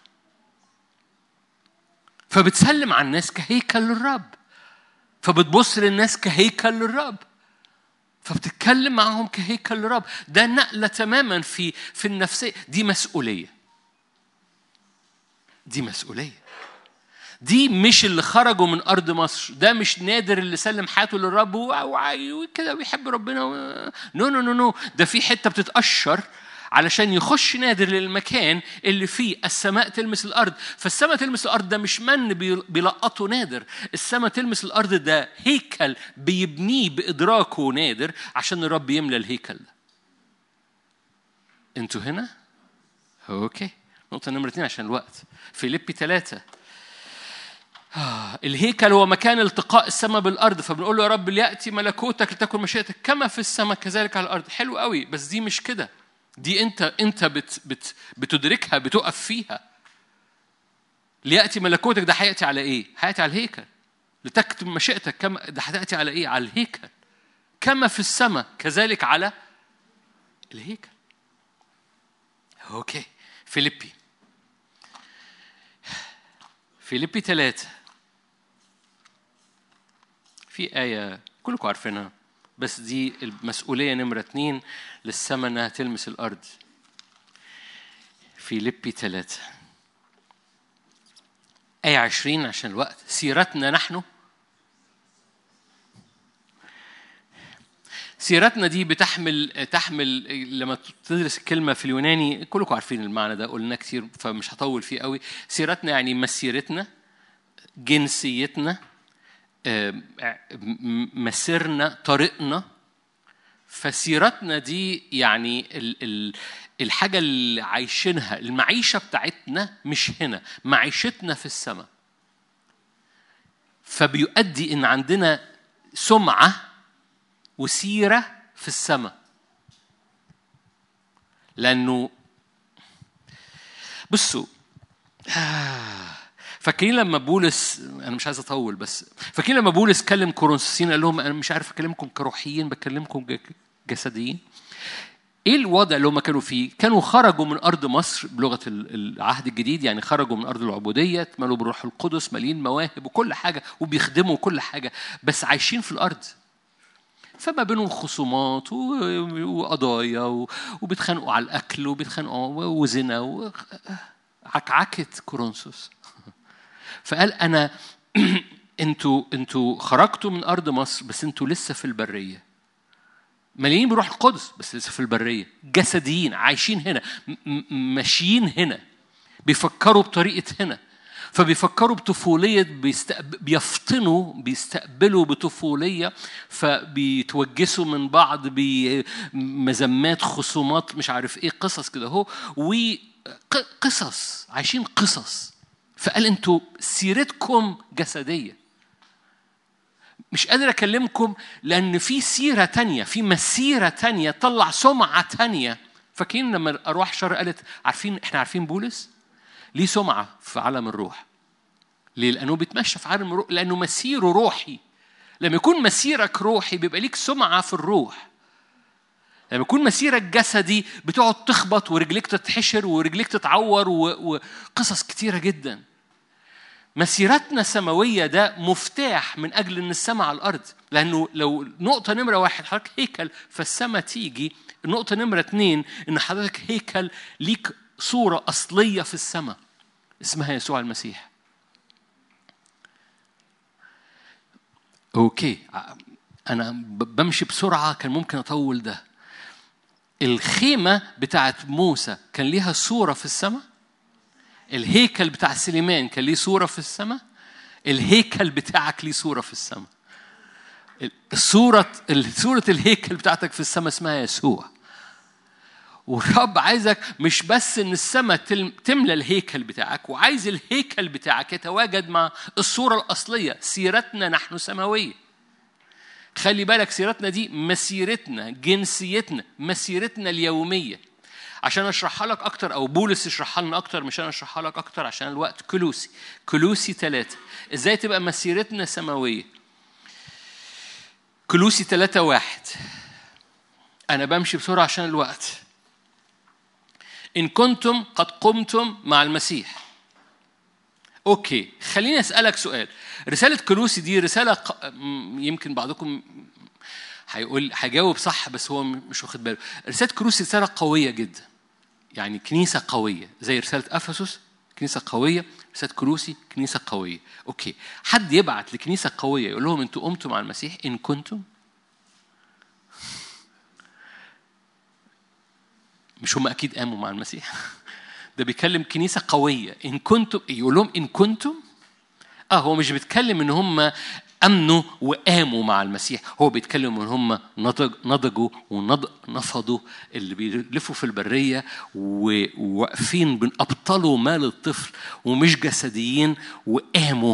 فبتسلم على الناس كهيكل للرب فبتبص للناس كهيكل للرب فبتتكلم معهم كهيكل للرب ده نقله تماما في في النفسيه دي مسؤوليه دي مسؤولية دي مش اللي خرجوا من أرض مصر ده مش نادر اللي سلم حياته للرب وكده ويحب ربنا و... نو نو نو نو ده في حتة بتتقشر علشان يخش نادر للمكان اللي فيه السماء تلمس الارض فالسماء تلمس الارض ده مش من بيلقطه نادر السماء تلمس الارض ده هيكل بيبنيه بادراكه نادر عشان الرب يملى الهيكل ده انتوا هنا اوكي نقطة نمرة اثنين عشان الوقت فيليبي ثلاثة آه الهيكل هو مكان التقاء السماء بالارض فبنقول له يا رب لياتي ملكوتك لتكن مشيئتك كما في السماء كذلك على الارض حلو قوي بس دي مش كده دي انت انت بت بت بتدركها بتقف فيها لياتي ملكوتك ده هياتي على ايه؟ هياتي على الهيكل لتكتب مشيئتك كما ده هتاتي على ايه؟ على الهيكل كما في السماء كذلك على الهيكل اوكي فيليبي فيليبي ثلاثة في آية كلكم عارفينها بس دي المسؤولية نمرة اتنين للسماء إنها تلمس الأرض فيليبي ثلاثة آية عشرين عشان الوقت سيرتنا نحن سيرتنا دي بتحمل تحمل لما تدرس الكلمه في اليوناني كلكم عارفين المعنى ده قلنا كتير فمش هطول فيه قوي سيرتنا يعني مسيرتنا جنسيتنا مسيرنا طريقنا فسيرتنا دي يعني الحاجة اللي عايشينها المعيشة بتاعتنا مش هنا معيشتنا في السماء فبيؤدي ان عندنا سمعه وسيرة في السماء لأنه بصوا فاكرين لما بولس انا مش عايز اطول بس فاكرين لما بولس كلم كورنثوسيين قال لهم انا مش عارف اكلمكم كروحيين بكلمكم جسديين ايه الوضع اللي هم كانوا فيه؟ كانوا خرجوا من ارض مصر بلغه العهد الجديد يعني خرجوا من ارض العبوديه اتملوا بالروح القدس مالين مواهب وكل حاجه وبيخدموا كل حاجه بس عايشين في الارض فما بينهم خصومات وقضايا وبيتخانقوا على الاكل وبيتخانقوا وزنا عكعكه كورنثوس فقال انا انتوا انتوا خرجتوا من ارض مصر بس انتوا لسه في البريه مليانين بروح القدس بس لسه في البريه جسديين عايشين هنا ماشيين هنا بيفكروا بطريقه هنا فبيفكروا بطفولية بيستقب... بيفطنوا بيستقبلوا بطفولية فبيتوجسوا من بعض بمزمات خصومات مش عارف ايه قصص كده اهو وقصص عايشين قصص فقال انتوا سيرتكم جسديه مش قادر اكلمكم لان في سيره تانية في مسيره تانية طلع سمعه تانية فاكرين لما ارواح شر قالت عارفين احنا عارفين بولس ليه سمعه في عالم الروح ليه لانه بيتمشى في عالم الروح لانه مسيره روحي لما يكون مسيرك روحي بيبقى ليك سمعه في الروح لما يكون مسيرك جسدي بتقعد تخبط ورجليك تتحشر ورجليك تتعور وقصص كتيره جدا مسيرتنا سماوية ده مفتاح من أجل أن السماء على الأرض لأنه لو نقطة نمرة واحد حضرتك هيكل فالسماء تيجي النقطة نمرة اتنين إن حضرتك هيكل ليك صورة أصلية في السماء اسمها يسوع المسيح أوكي أنا بمشي بسرعة كان ممكن أطول ده الخيمة بتاعت موسى كان ليها صورة في السماء الهيكل بتاع سليمان كان ليه صورة في السماء الهيكل بتاعك ليه صورة في السماء الصورة صورة الهيكل بتاعتك في السماء اسمها يسوع والرب عايزك مش بس ان السماء تملى الهيكل بتاعك وعايز الهيكل بتاعك يتواجد مع الصورة الأصلية سيرتنا نحن سماوية خلي بالك سيرتنا دي مسيرتنا جنسيتنا مسيرتنا اليومية عشان اشرحها لك اكتر او بولس يشرحها لنا اكتر مش انا اشرحها لك اكتر عشان الوقت كلوسي كلوسي ثلاثة ازاي تبقى مسيرتنا سماوية كلوسي ثلاثة واحد أنا بمشي بسرعة عشان الوقت إن كنتم قد قمتم مع المسيح أوكي خليني أسألك سؤال رسالة كلوسي دي رسالة يمكن بعضكم هيقول هيجاوب صح بس هو مش واخد باله رسالة كلوسي رسالة قوية جدا يعني كنيسة قوية زي رسالة أفسس كنيسة قوية رسالة كروسي كنيسة قوية أوكي حد يبعت لكنيسة قوية يقول لهم أنتوا قمتوا مع المسيح إن كنتم مش هم أكيد قاموا مع المسيح ده بيكلم كنيسة قوية إن كنتم يقول لهم إن كنتم اه هو مش بيتكلم ان هم امنوا وقاموا مع المسيح هو بيتكلم ان هم نضجوا ونفضوا اللي بيلفوا في البريه وواقفين ابطلوا مال الطفل ومش جسديين وقاموا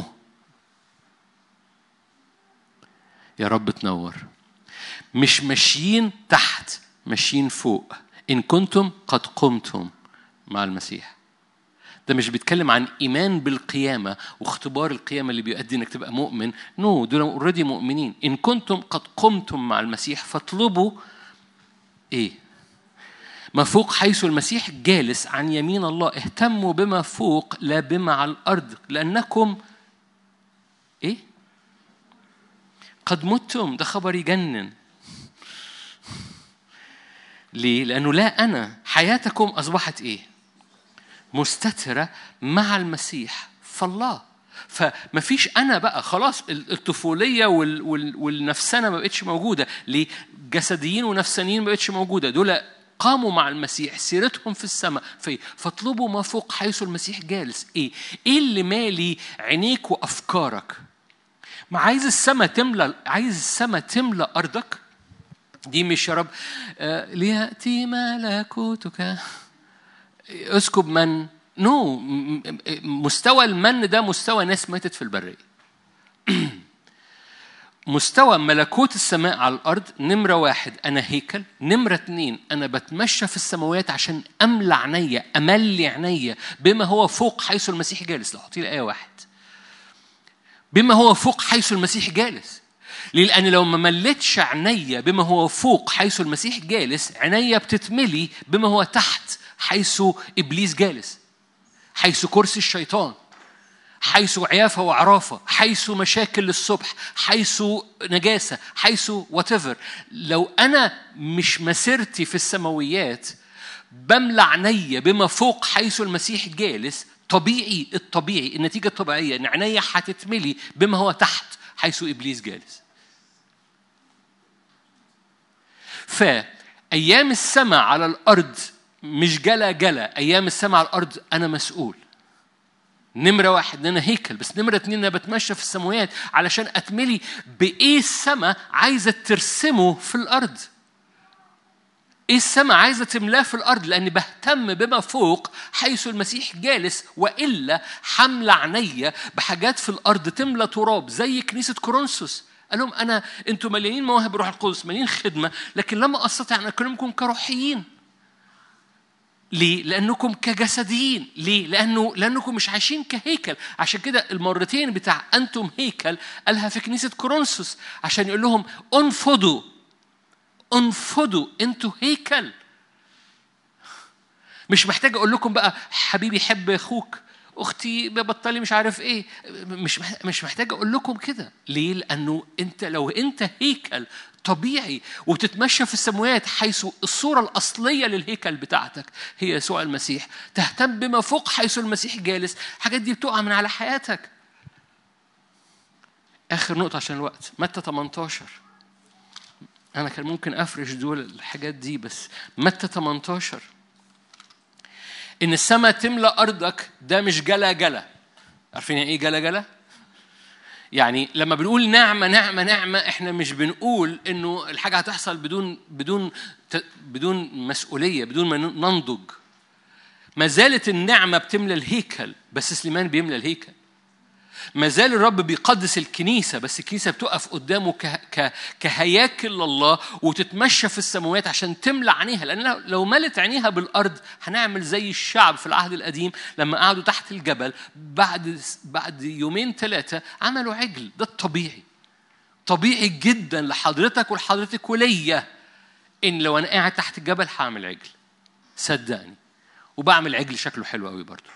يا رب تنور مش ماشيين تحت ماشيين فوق ان كنتم قد قمتم مع المسيح ده مش بيتكلم عن ايمان بالقيامه واختبار القيامه اللي بيؤدي انك تبقى مؤمن نو no, دول اوريدي مؤمنين ان كنتم قد قمتم مع المسيح فاطلبوا ايه ما فوق حيث المسيح جالس عن يمين الله اهتموا بما فوق لا بما على الارض لانكم ايه قد متم ده خبر يجنن ليه لانه لا انا حياتكم اصبحت ايه مستترة مع المسيح فالله فما فيش انا بقى خلاص الطفوليه والنفسنه ما بقتش موجوده ليه جسديين ونفسانيين ما بقتش موجوده دول قاموا مع المسيح سيرتهم في السماء في فاطلبوا ما فوق حيث المسيح جالس ايه ايه اللي مالي عينيك وافكارك ما عايز السماء تملى عايز السماء تملى ارضك دي مش يا رب آه لياتي ملكوتك اسكب من نو no. مستوى المن ده مستوى ناس ماتت في البريه مستوى ملكوت السماء على الأرض نمرة واحد أنا هيكل نمرة اتنين أنا بتمشى في السماوات عشان أملى عينيا أملي عينيا بما هو فوق حيث المسيح جالس لو حطي لي آية واحد بما هو فوق حيث المسيح جالس ليه؟ لأن لو ما مليتش عينيا بما هو فوق حيث المسيح جالس عينيا بتتملي بما هو تحت حيث إبليس جالس حيث كرسي الشيطان حيث عيافة وعرافة حيث مشاكل للصبح حيث نجاسة حيث whatever لو أنا مش مسيرتي في السماويات بملى عينيا بما فوق حيث المسيح جالس طبيعي الطبيعي النتيجة الطبيعية إن عينيا هتتملي بما هو تحت حيث إبليس جالس فأيام السماء على الأرض مش جلا جلا أيام السماء على الأرض أنا مسؤول نمرة واحد إن أنا هيكل بس نمرة اتنين أنا بتمشى في السماوات علشان أتملي بإيه السماء عايزة ترسمه في الأرض ايه السماء عايزه تملاه في الارض لاني بهتم بما فوق حيث المسيح جالس والا حمل عينيا بحاجات في الارض تملى تراب زي كنيسه كورنثوس قال لهم انا انتم مليانين مواهب الروح القدس مليانين خدمه لكن لما استطيع ان اكلمكم كروحيين ليه؟ لأنكم كجسديين، ليه؟ لأنه لأنكم مش عايشين كهيكل، عشان كده المرتين بتاع أنتم هيكل قالها في كنيسة كورنثوس عشان يقول لهم انفضوا انفضوا انتوا هيكل مش محتاج اقول لكم بقى حبيبي حب اخوك اختي بطلي مش عارف ايه مش مش محتاج اقول لكم كده ليه لانه انت لو انت هيكل طبيعي وتتمشى في السماوات حيث الصوره الاصليه للهيكل بتاعتك هي يسوع المسيح تهتم بما فوق حيث المسيح جالس الحاجات دي بتقع من على حياتك اخر نقطه عشان الوقت متى 18 أنا كان ممكن أفرش دول الحاجات دي بس متى 18 إن السماء تملى أرضك ده مش جلا جلا عارفين يعني إيه جلا جلا؟ يعني لما بنقول نعمة نعمة نعمة احنا مش بنقول انه الحاجة هتحصل بدون بدون بدون مسؤولية بدون ما ننضج ما زالت النعمة بتملى الهيكل بس سليمان بيملى الهيكل ما زال الرب بيقدس الكنيسة بس الكنيسة بتقف قدامه ك... ك... كهياكل لله وتتمشى في السماوات عشان تملى عينيها لأن لو ملت عينيها بالأرض هنعمل زي الشعب في العهد القديم لما قعدوا تحت الجبل بعد بعد يومين ثلاثة عملوا عجل ده الطبيعي طبيعي جدا لحضرتك ولحضرتك وليا إن لو أنا قاعد تحت الجبل هعمل عجل صدقني وبعمل عجل شكله حلو قوي برضه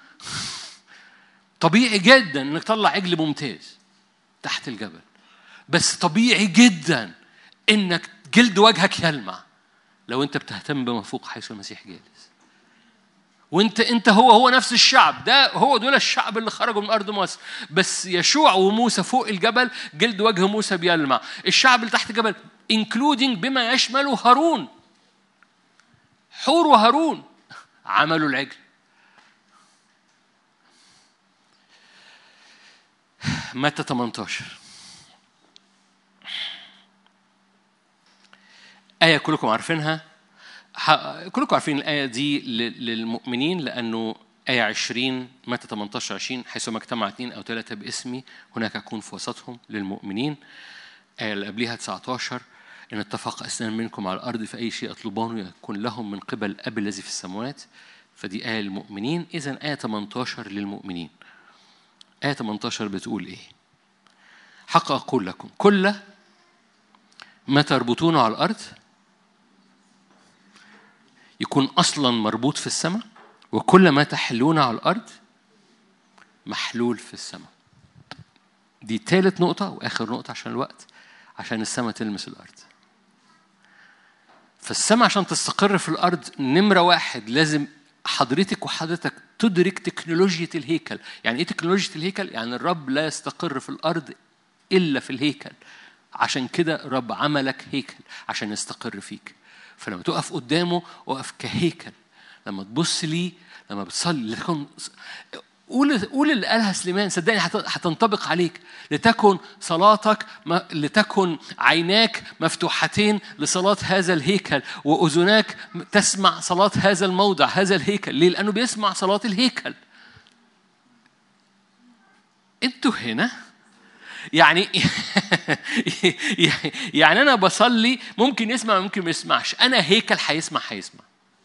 طبيعي جدا انك تطلع عجل ممتاز تحت الجبل بس طبيعي جدا انك جلد وجهك يلمع لو انت بتهتم بما فوق حيث المسيح جالس وانت انت هو هو نفس الشعب ده هو دول الشعب اللي خرجوا من ارض مصر بس يشوع وموسى فوق الجبل جلد وجه موسى بيلمع الشعب اللي تحت الجبل انكلودنج بما يشمله هارون حور وهارون عملوا العجل متى 18 آية كلكم عارفينها كلكم عارفين الآية دي للمؤمنين لأنه آية 20 متى 18 20 حيثما اجتمع اثنين أو ثلاثة باسمي هناك أكون في وسطهم للمؤمنين آية اللي قبلها 19 إن اتفق اثنان منكم على الأرض في أي شيء يطلبانه يكون لهم من قبل أب الذي في السماوات فدي آية للمؤمنين إذا آية 18 للمؤمنين آية 18 بتقول إيه؟ حق أقول لكم كل ما تربطونه على الأرض يكون أصلا مربوط في السماء وكل ما تحلونه على الأرض محلول في السماء دي ثالث نقطة وآخر نقطة عشان الوقت عشان السماء تلمس الأرض فالسماء عشان تستقر في الأرض نمرة واحد لازم حضرتك وحضرتك تدرك تكنولوجيا الهيكل يعني ايه تكنولوجيا الهيكل يعني الرب لا يستقر في الارض الا في الهيكل عشان كده الرب عملك هيكل عشان يستقر فيك فلما تقف قدامه وقف كهيكل لما تبص ليه لما بتصلي لتكون قول قول اللي قالها سليمان صدقني هتنطبق عليك لتكن صلاتك لتكن عيناك مفتوحتين لصلاة هذا الهيكل وأذناك تسمع صلاة هذا الموضع هذا الهيكل ليه؟ لأنه بيسمع صلاة الهيكل أنتوا هنا يعني يعني انا بصلي ممكن يسمع ممكن ما يسمعش انا هيكل هيسمع هيسمع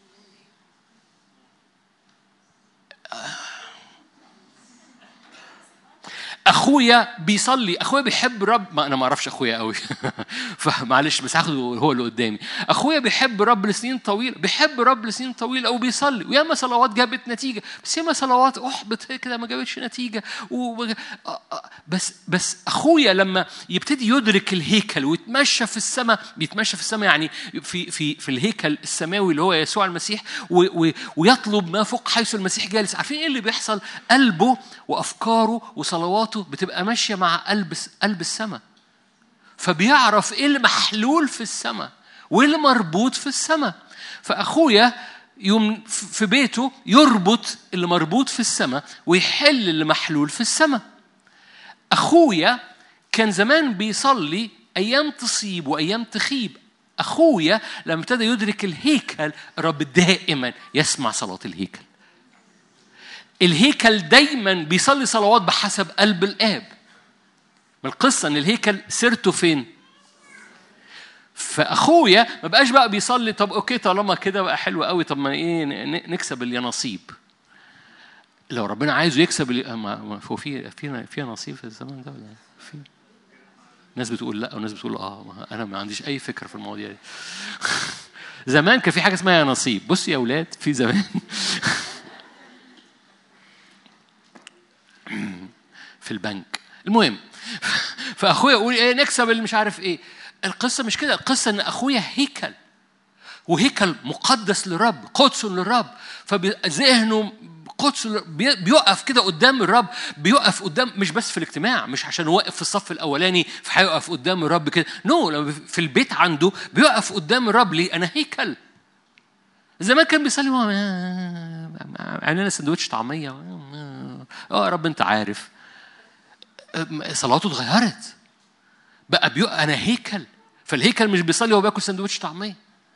اخويا بيصلي اخويا بيحب رب ما انا ما اعرفش اخويا قوي فمعلش بس هاخده هو اللي قدامي اخويا بيحب رب لسنين طويله بيحب رب لسنين طويله او بيصلي وياما صلوات جابت نتيجه بس ياما صلوات احبط كده ما جابتش نتيجه و... بس بس اخويا لما يبتدي يدرك الهيكل ويتمشى في السماء بيتمشى في السماء يعني في في في الهيكل السماوي اللي هو يسوع المسيح و... و... ويطلب ما فوق حيث المسيح جالس عارفين ايه اللي بيحصل قلبه وافكاره وصلواته بتبقى ماشيه مع قلب قلب السماء فبيعرف ايه اللي محلول في السماء وايه اللي مربوط في السماء فاخويا يوم في بيته يربط اللي مربوط في السماء ويحل اللي محلول في السماء اخويا كان زمان بيصلي ايام تصيب وايام تخيب اخويا لما ابتدى يدرك الهيكل رب دائما يسمع صلاه الهيكل الهيكل دايما بيصلي صلوات بحسب قلب الاب من القصه ان الهيكل سيرته فين فاخويا ما بقاش بقى بيصلي طب اوكي طالما كده بقى حلو قوي طب ما ايه نكسب اليانصيب لو ربنا عايزه يكسب ما هو في في في نصيب في الزمن ده ولا في ناس بتقول لا وناس بتقول اه انا ما عنديش اي فكره في المواضيع دي زمان كان في حاجه اسمها نصيب بص يا اولاد في زمان في البنك المهم فاخويا يقول ايه نكسب اللي مش عارف ايه القصه مش كده القصه ان اخويا هيكل وهيكل مقدس للرب قدس للرب فذهنه قدس بيقف كده قدام الرب بيقف قدام مش بس في الاجتماع مش عشان هو واقف في الصف الاولاني فهيقف قدام الرب كده نو no, في البيت عنده بيقف قدام الرب ليه انا هيكل زمان كان بيصلي هو عندنا سندوتش طعميه اه يا رب انت عارف صلاته اتغيرت بقى بيو انا هيكل فالهيكل مش بيصلي وهو بياكل سندوتش طعميه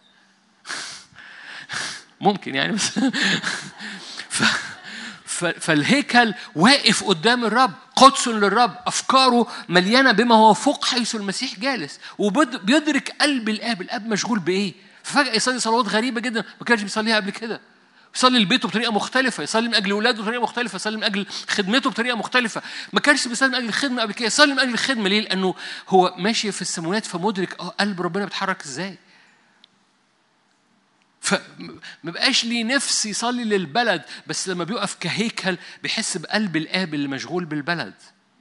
ممكن يعني بس ف... فالهيكل واقف قدام الرب قدس للرب افكاره مليانه بما هو فوق حيث المسيح جالس وبيدرك قلب الاب الاب مشغول بايه ففجاه يصلي صلوات غريبه جدا ما كانش بيصليها قبل كده يصلي لبيته بطريقه مختلفه يصلي من اجل اولاده بطريقه مختلفه يصلي من اجل خدمته بطريقه مختلفه ما كانش بيصلي من اجل الخدمه قبل كده يصلي من اجل الخدمه ليه لانه هو ماشي في السماوات فمدرك اه قلب ربنا بيتحرك ازاي فما بقاش ليه نفس يصلي للبلد بس لما بيقف كهيكل بيحس بقلب الاب اللي مشغول بالبلد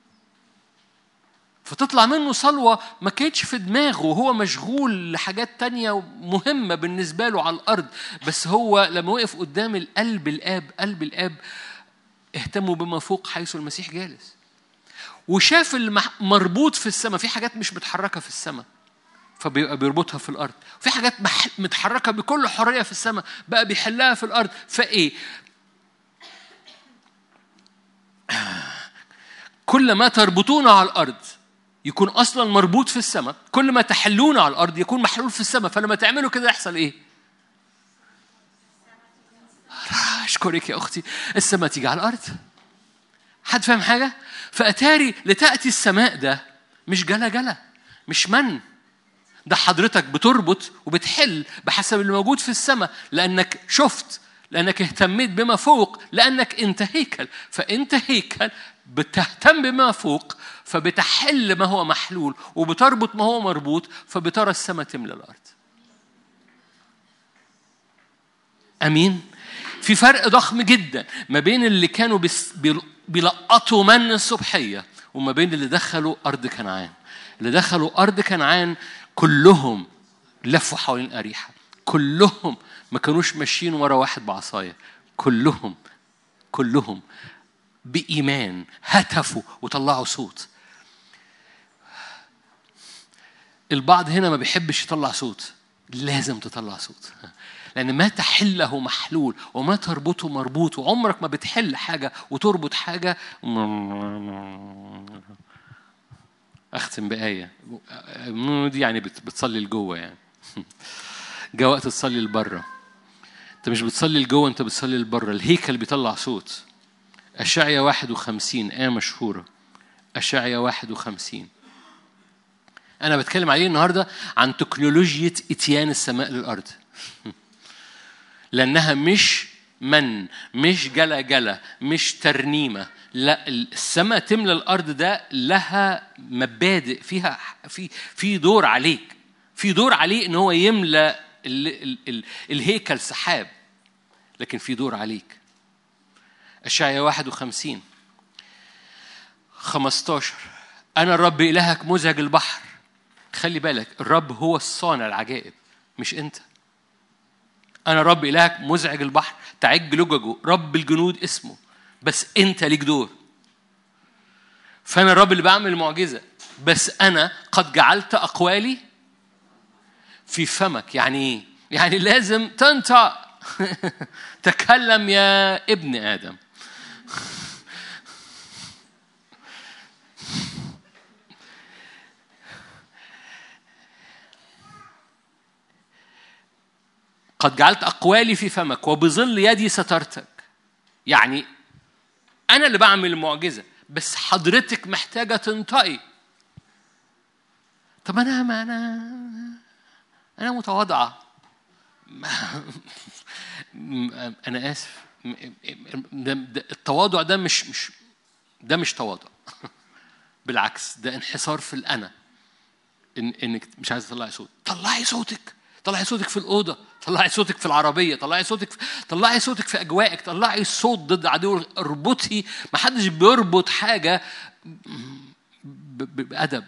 فتطلع منه صلوة ما كانتش في دماغه وهو مشغول لحاجات تانية مهمة بالنسبة له على الأرض بس هو لما وقف قدام القلب الآب قلب الآب اهتموا بما فوق حيث المسيح جالس وشاف اللي مربوط في السماء في حاجات مش متحركة في السماء فبيبقى بيربطها في الأرض في حاجات متحركة بكل حرية في السماء بقى بيحلها في الأرض فإيه كل ما تربطون على الأرض يكون اصلا مربوط في السماء كل ما تحلون على الارض يكون محلول في السماء فلما تعملوا كده يحصل ايه اشكرك يا اختي السماء تيجي على الارض حد فاهم حاجه فاتاري لتاتي السماء ده مش جلا جلا مش من ده حضرتك بتربط وبتحل بحسب اللي موجود في السماء لانك شفت لانك اهتميت بما فوق لانك انت هيكل فانت هيكل بتهتم بما فوق فبتحل ما هو محلول وبتربط ما هو مربوط فبترى السماء تملى الارض امين في فرق ضخم جدا ما بين اللي كانوا بيلقطوا من الصبحيه وما بين اللي دخلوا ارض كنعان اللي دخلوا ارض كنعان كلهم لفوا حوالين اريحه كلهم ما كانوش ماشيين ورا واحد بعصايه كلهم كلهم بإيمان هتفوا وطلعوا صوت البعض هنا ما بيحبش يطلع صوت لازم تطلع صوت لأن ما تحله محلول وما تربطه مربوط وعمرك ما بتحل حاجة وتربط حاجة أختم بآية دي يعني بتصلي لجوه يعني جاء وقت تصلي لبره أنت مش بتصلي لجوه أنت بتصلي لبره الهيكل بيطلع صوت أشعيا 51 آية مشهورة أشعيا 51 أنا بتكلم عليه النهاردة عن تكنولوجيا إتيان السماء للأرض لأنها مش من مش جلا جلا مش ترنيمة لا السماء تملى الأرض ده لها مبادئ فيها في في دور عليك في دور عليه إن هو يملى ال ال ال الهيكل سحاب لكن في دور عليك أشعيا 51 15 أنا الرب إلهك مزعج البحر خلي بالك الرب هو الصانع العجائب مش أنت أنا رب إلهك مزعج البحر تعج لججه رب الجنود اسمه بس أنت ليك دور فأنا الرب اللي بعمل المعجزة بس أنا قد جعلت أقوالي في فمك يعني إيه؟ يعني لازم تنطق تكلم يا ابن آدم قد جعلت أقوالي في فمك وبظل يدي سترتك يعني أنا اللي بعمل المعجزة بس حضرتك محتاجة تنطقي طب أنا ما أنا أنا متواضعة أنا آسف التواضع ده مش مش ده مش تواضع بالعكس ده انحصار في الأنا إن إنك مش عايزة تطلعي صوت طلعي صوتك طلعي صوتك في الأوضة طلعي صوتك في العربية طلعي صوتك في... طلعي صوتك في أجواءك طلعي الصوت ضد عدو اربطي ما حدش بيربط حاجة بأدب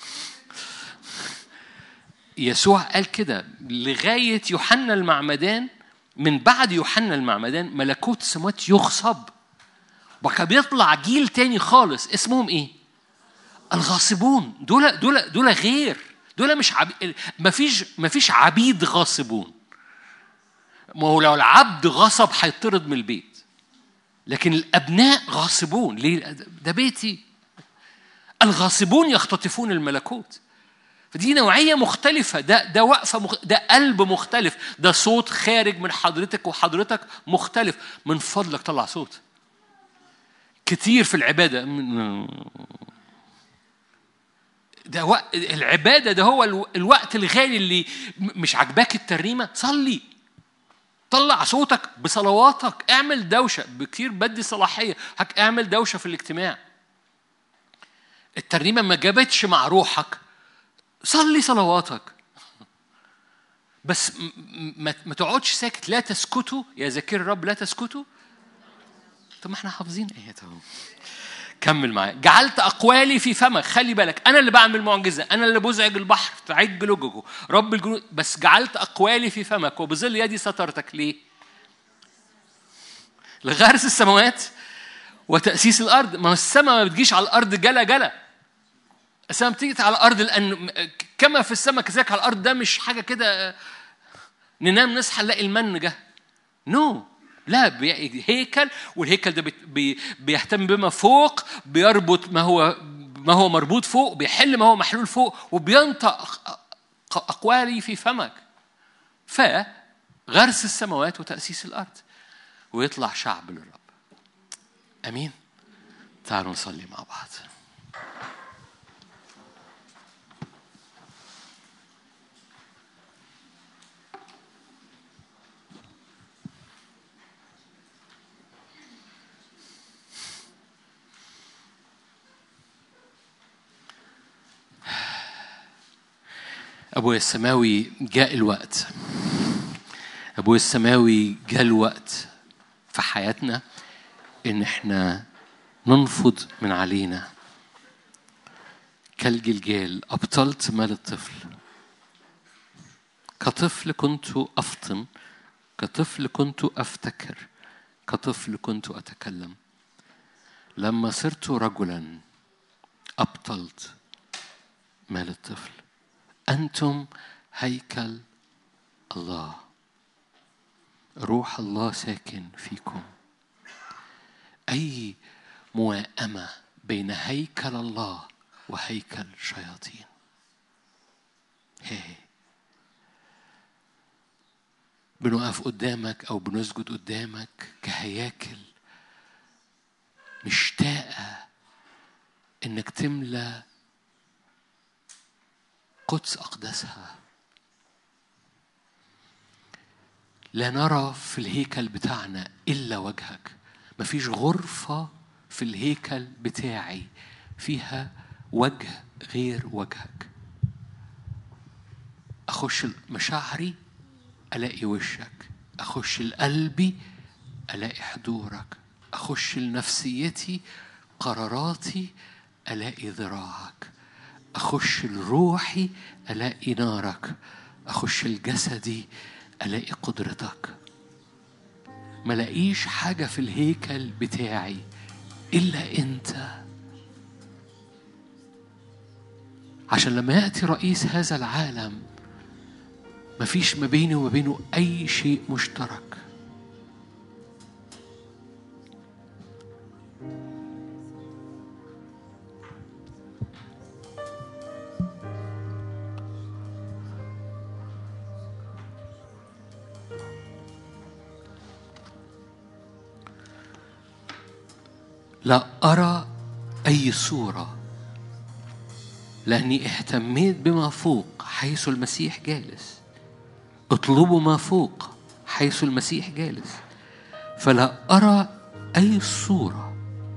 يسوع قال كده لغاية يوحنا المعمدان من بعد يوحنا المعمدان ملكوت السماوات يغصب وكان بيطلع جيل تاني خالص اسمهم ايه؟ الغاصبون دول دول دول غير دول مش عبيد مفيش مفيش عبيد غاصبون ما هو لو العبد غصب هيطرد من البيت لكن الابناء غاصبون ليه ده بيتي الغاصبون يختطفون الملكوت فدي نوعية مختلفة ده ده وقفة مخ... ده قلب مختلف ده صوت خارج من حضرتك وحضرتك مختلف من فضلك طلع صوت كتير في العبادة ده وقت العبادة ده هو الوقت الغالي اللي مش عاجباك الترنيمة صلي طلع صوتك بصلواتك اعمل دوشة بكتير بدي صلاحية هك اعمل دوشة في الاجتماع الترنيمة ما جابتش مع روحك صلي صلواتك بس ما تقعدش ساكت لا تسكتوا يا ذاكر الرب لا تسكتوا طب ما احنا حافظين ايه اهو كمل معايا جعلت اقوالي في فمك خلي بالك انا اللي بعمل معجزه انا اللي بزعج البحر تعج لججه رب الجنود بس جعلت اقوالي في فمك وبظل يدي سترتك ليه لغرس السماوات وتاسيس الارض ما هو السماء ما بتجيش على الارض جلا جلا السماء بتيجي على الارض لان كما في السماء كذلك على الارض ده مش حاجه كده ننام نصحى نلاقي المن جه نو no. لا هيكل والهيكل ده بي بيهتم بما فوق بيربط ما هو ما هو مربوط فوق بيحل ما هو محلول فوق وبينطق أقوالي في فمك فغرس السماوات وتأسيس الأرض ويطلع شعب للرب أمين تعالوا نصلي مع بعض أبويا السماوي جاء الوقت أبويا السماوي جاء الوقت في حياتنا إن إحنا ننفض من علينا كالجلجال أبطلت مال الطفل كطفل كنت أفطن كطفل كنت أفتكر كطفل كنت أتكلم لما صرت رجلا أبطلت مال الطفل أنتم هيكل الله روح الله ساكن فيكم أي موائمة بين هيكل الله وهيكل شياطين هي بنقف قدامك أو بنسجد قدامك كهياكل مشتاقة إنك تملى قدس أقدسها لا نرى في الهيكل بتاعنا إلا وجهك مفيش غرفة في الهيكل بتاعي فيها وجه غير وجهك أخش مشاعري ألاقي وشك أخش لقلبي ألاقي حضورك أخش لنفسيتي قراراتي ألاقي ذراعك أخش لروحي ألاقي نارك أخش لجسدي ألاقي قدرتك ما لاقيش حاجة في الهيكل بتاعي إلا أنت عشان لما يأتي رئيس هذا العالم مفيش ما بيني وما بينه أي شيء مشترك لا أرى أي صورة لأني اهتميت بما فوق حيث المسيح جالس اطلبوا ما فوق حيث المسيح جالس فلا أرى أي صورة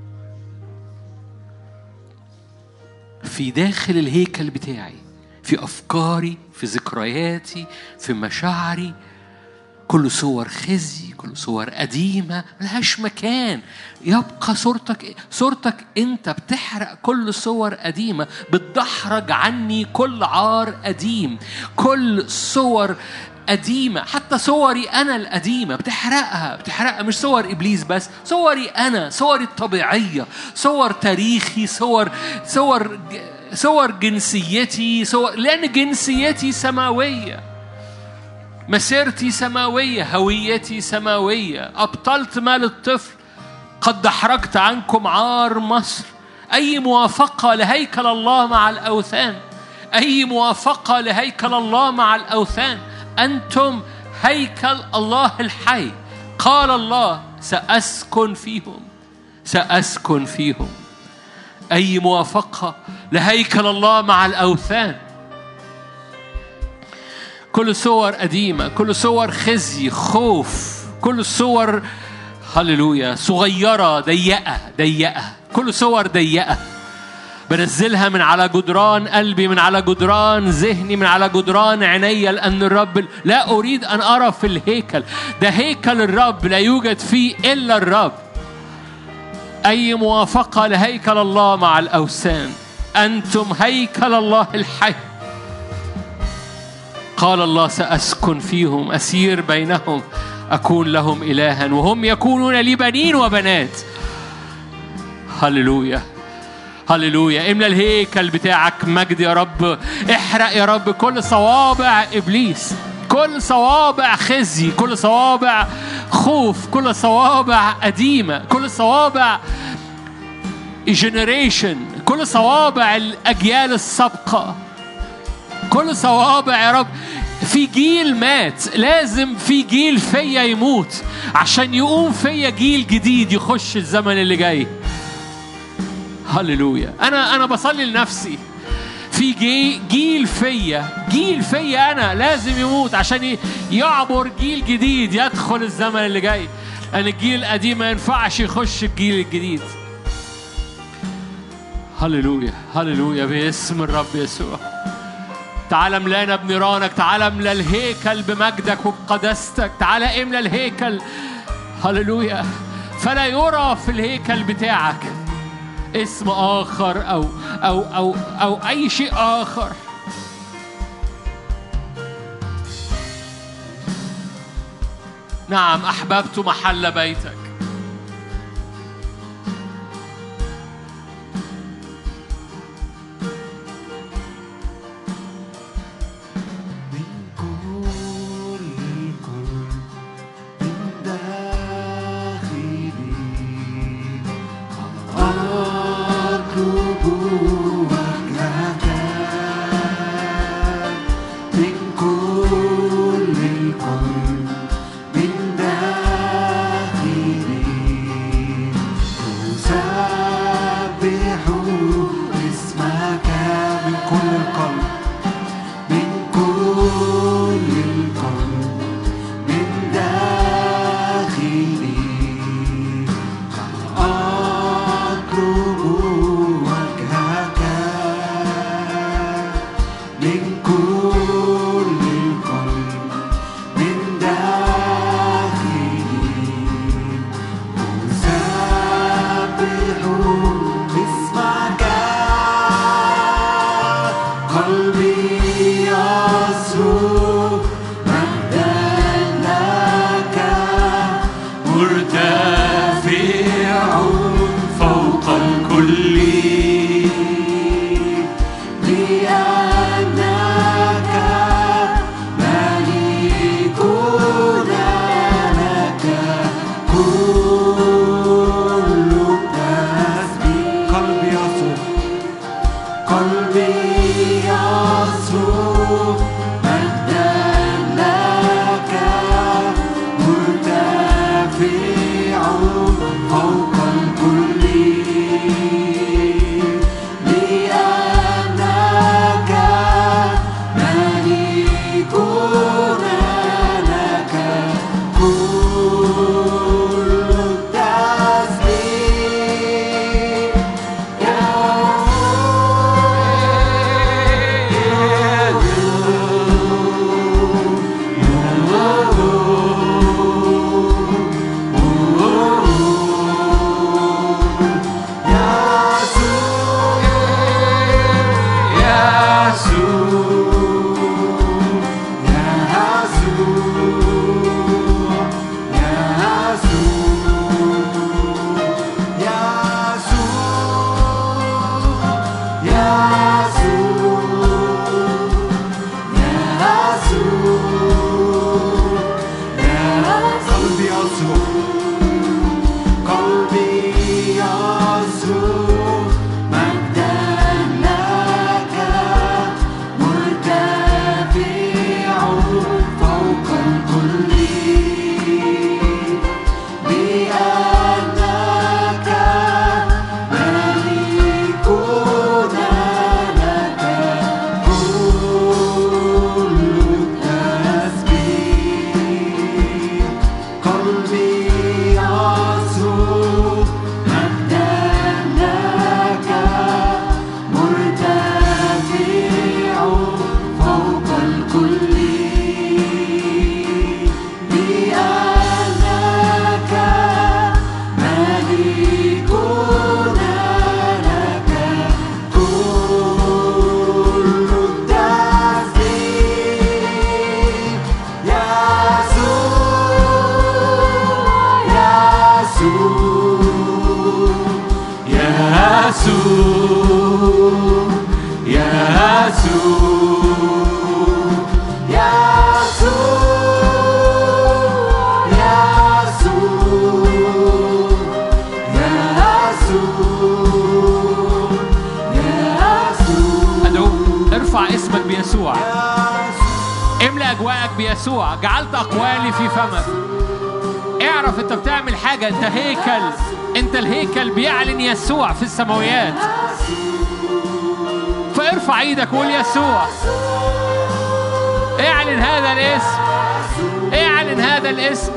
في داخل الهيكل بتاعي في أفكاري في ذكرياتي في مشاعري كل صور خزي كل صور قديمة ملهاش مكان يبقى صورتك صورتك انت بتحرق كل صور قديمة بتدحرج عني كل عار قديم كل صور قديمة حتى صوري أنا القديمة بتحرقها بتحرقها مش صور إبليس بس صوري أنا صوري الطبيعية صور تاريخي صور صور صور جنسيتي صور لأن جنسيتي سماوية مسيرتي سماوية هويتي سماوية أبطلت مال الطفل قد دحرجت عنكم عار مصر أي موافقة لهيكل الله مع الأوثان أي موافقة لهيكل الله مع الأوثان أنتم هيكل الله الحي قال الله سأسكن فيهم سأسكن فيهم أي موافقة لهيكل الله مع الأوثان كل صور قديمة كل صور خزي خوف كل صور هللويا صغيرة ضيقة ضيقة كل صور ضيقة بنزلها من على جدران قلبي من على جدران ذهني من على جدران عيني لأن الرب لا أريد أن أرى في الهيكل ده هيكل الرب لا يوجد فيه إلا الرب أي موافقة لهيكل الله مع الأوثان أنتم هيكل الله الحي قال الله سأسكن فيهم أسير بينهم أكون لهم إلها وهم يكونون لي بنين وبنات هللويا هللويا املى الهيكل بتاعك مجد يا رب احرق يا رب كل صوابع ابليس كل صوابع خزي كل صوابع خوف كل صوابع قديمه كل صوابع جنريشن كل صوابع الاجيال السابقه كل صوابع يا رب في جيل مات لازم في جيل فيا يموت عشان يقوم فيا جيل جديد يخش الزمن اللي جاي هللويا انا انا بصلي لنفسي في جي جيل فيا جيل فيا انا لازم يموت عشان يعبر جيل جديد يدخل الزمن اللي جاي لان الجيل القديم ما ينفعش يخش الجيل الجديد هللويا هللويا باسم الرب يسوع تعالى املانا بنيرانك تعالى املا الهيكل بمجدك وبقداستك تعالى املا الهيكل هللويا فلا يرى في الهيكل بتاعك اسم آخر أو أو أو أو أي شيء آخر نعم أحببت محل بيتك من كل القلب من داخلي أسبح اسمك قلبي يصرخ مجدا لك مرتفع فوق الكل لأنك ملكنا لك كل التسبيح قلبي يصرخ قلبي يصرخ مجدا لك مرتفع فوق الكل لأنك ملكنا لك كل التسبيح قلبي يصرخ قلبي يصرخ مجدا لك مرتفع فوق الكل لأنك ملكنا لك كل التسبيح قلبي يصرخ مجدا لك مرتفع فوق الكل لأنك ملكنا لك كل التسبيح يسوع يسوع يسوع أدعو ارفع اسمك بيسوع املأ أجواءك بيسوع جعلت أقوالي في فمك اعرف انت بتعمل حاجة انت هيكل انت الهيكل بيعلن يسوع في السماويات فارفع ايدك وقول يسوع اعلن هذا الاسم اعلن هذا الاسم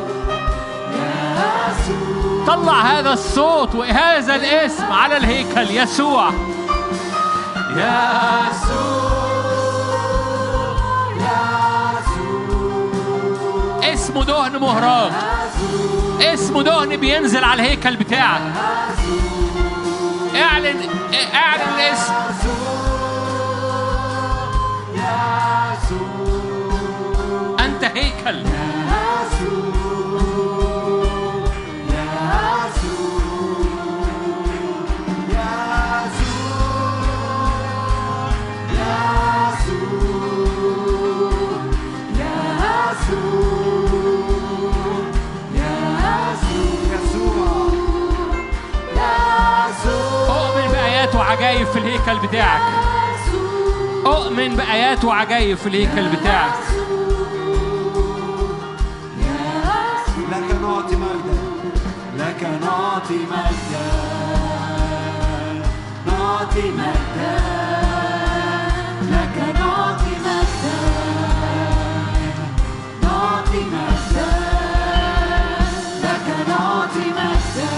طلع هذا الصوت وهذا الاسم على الهيكل يسوع يسوع اسمه دهن مهراج اسمه دهن بينزل على الهيكل بتاعك اعلن اعلن الاسم انت هيكل اؤمن بآيات وعجائب في الهيكل بتاعك اؤمن بآيات وعجائب في الهيكل بتاعك لك نعطي مجدا لك نعطي مجدا نعطي مجدا لك نعطي مجدا نعطي مجدا لك نعطي مجدا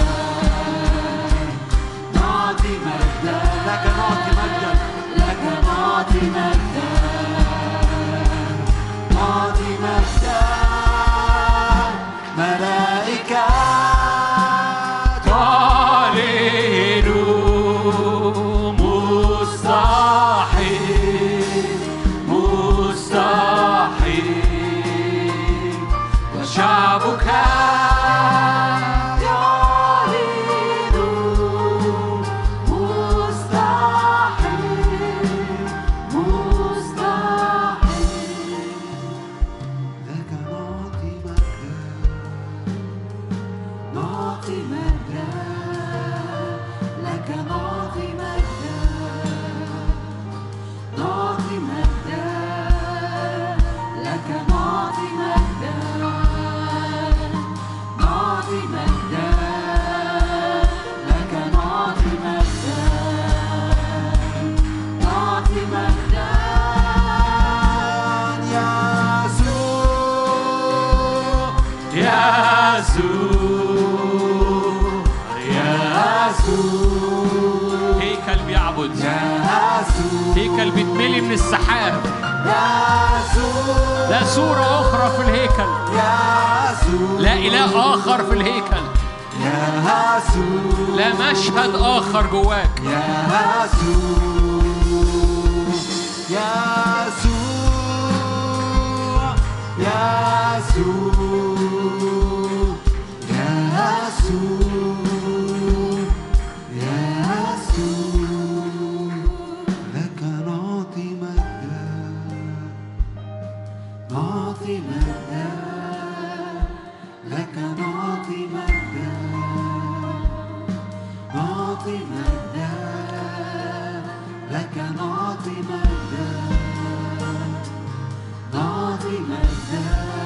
نعطي مجدا لك نعطي مجدا لك نعطي مجدا شعبك يعلن مستحيل مستحيل لك نعطي مجدا نعطي مجدا لك نعطي مجدا نعطي مجدا لك نعطي مجدا نعطي مجدا لك نعطي مجدا نعطي مجدا يسوع يسوع هيكل بيعبد يسوع هيكل بيتملي من السحاب يسوع لا صورة أخرى في الهيكل يسوع لا إله آخر في الهيكل يسوع لا مشهد آخر جواك يسوع يسوع يسوع يسوع يسوع لك نعطي مجدا نعطي مجدا لك نعطي مجدا نعطي مجدا لك نعطي مجدا نعطي مجدا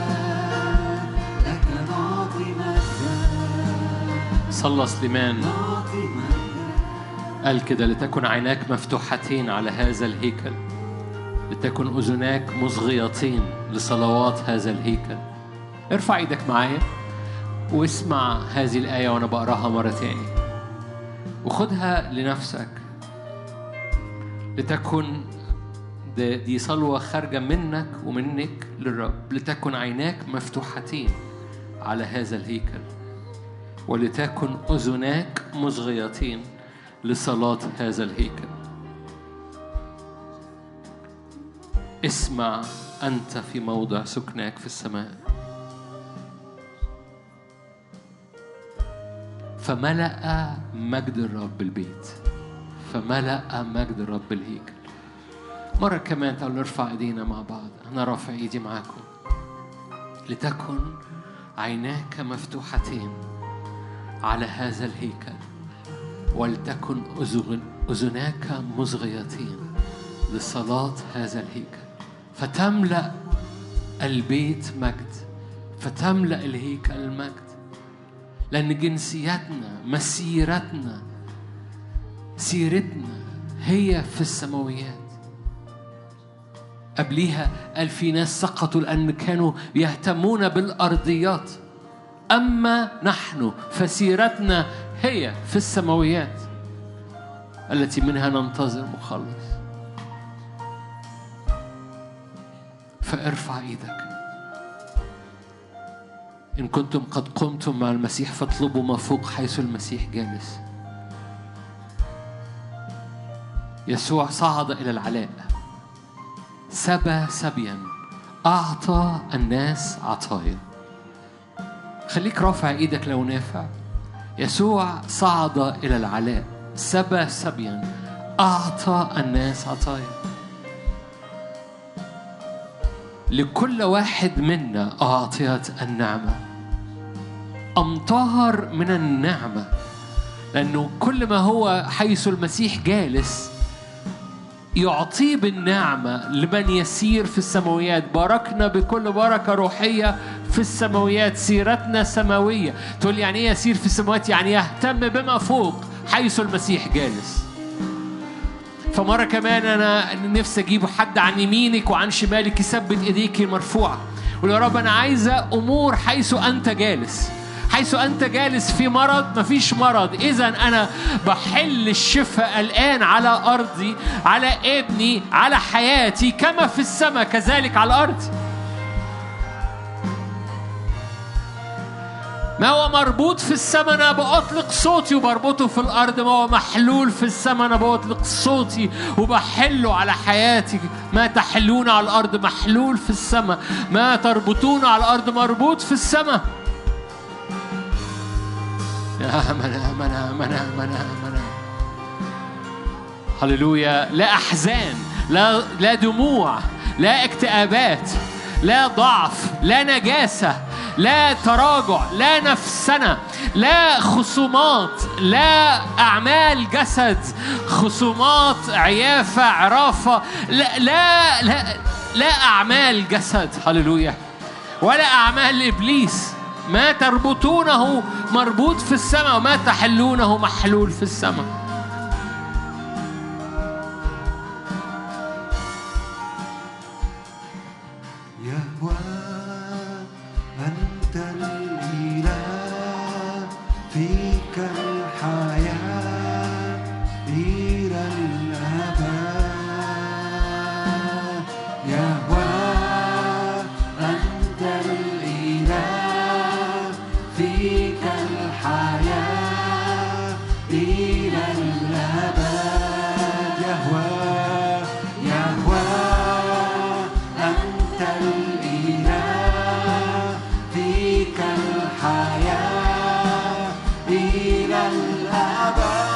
لك نعطي مجدا صلى سليمان نعطي مجدا قال كده لتكن عيناك مفتوحتين على هذا الهيكل لتكن أذناك مصغيتين لصلوات هذا الهيكل ارفع ايدك معايا واسمع هذه الآية وأنا بقراها مرة تاني وخدها لنفسك لتكن ده- دي صلوة خارجة منك ومنك للرب لتكن عيناك مفتوحتين على هذا الهيكل ولتكن أذناك مصغيتين لصلاة هذا الهيكل اسمع أنت في موضع سكناك في السماء فملأ مجد الرب البيت فملأ مجد الرب الهيكل مرة كمان تعالوا نرفع ايدينا مع بعض أنا رافع ايدي معاكم لتكن عيناك مفتوحتين على هذا الهيكل ولتكن أذن- أذناك مصغيتين لصلاة هذا الهيكل فتملأ البيت مجد فتملأ الهيكل مجد لأن جنسيتنا مسيرتنا سيرتنا هي في السماويات قبليها قال في ناس سقطوا لأن كانوا يهتمون بالأرضيات أما نحن فسيرتنا هي في السماويات التي منها ننتظر مخلص فارفع ايدك إن كنتم قد قمتم مع المسيح فاطلبوا ما فوق حيث المسيح جالس يسوع صعد إلى العلاء سبى سبيا أعطى الناس عطايا خليك رافع ايدك لو نافع يسوع صعد إلى العلاء سبى سبيا أعطى الناس عطايا لكل واحد منا أعطيت النعمة أمطار من النعمة لأنه كل ما هو حيث المسيح جالس يعطيه بالنعمة لمن يسير في السماويات باركنا بكل بركة روحية في السماويات سيرتنا سماوية تقول لي يعني ايه يسير في السماوات يعني يهتم بما فوق حيث المسيح جالس فمرة كمان أنا نفسي أجيب حد عن يمينك وعن شمالك يثبت إيديك مرفوعة ويقول يا رب أنا عايزة أمور حيث أنت جالس حيث أنت جالس في مرض مفيش مرض إذا أنا بحل الشفاء الآن على أرضي على ابني على حياتي كما في السماء كذلك على الأرض ما هو مربوط في السماء انا بأطلق صوتي وبربطه في الارض ما هو محلول في السماء انا بأطلق صوتي وبحله على حياتي ما تحلون على الارض محلول في السماء ما تربطون على الارض مربوط في السماء آمن آمن آمن آمن آمن هللويا لا أحزان لا لا دموع لا اكتئابات لا ضعف لا نجاسة لا تراجع لا نفسنة لا خصومات لا أعمال جسد خصومات عيافة عرافة لا لا لا, لا أعمال جسد هللويا ولا أعمال إبليس ما تربطونه مربوط في السماء وما تحلونه محلول في السماء يهوى أنت الإله فيك الحياة إلى الأبد يهوى أنت الإله فيك الحياة إلى الأبد يهوى يهوى أنت الإله فيك الحياة إلى الأبد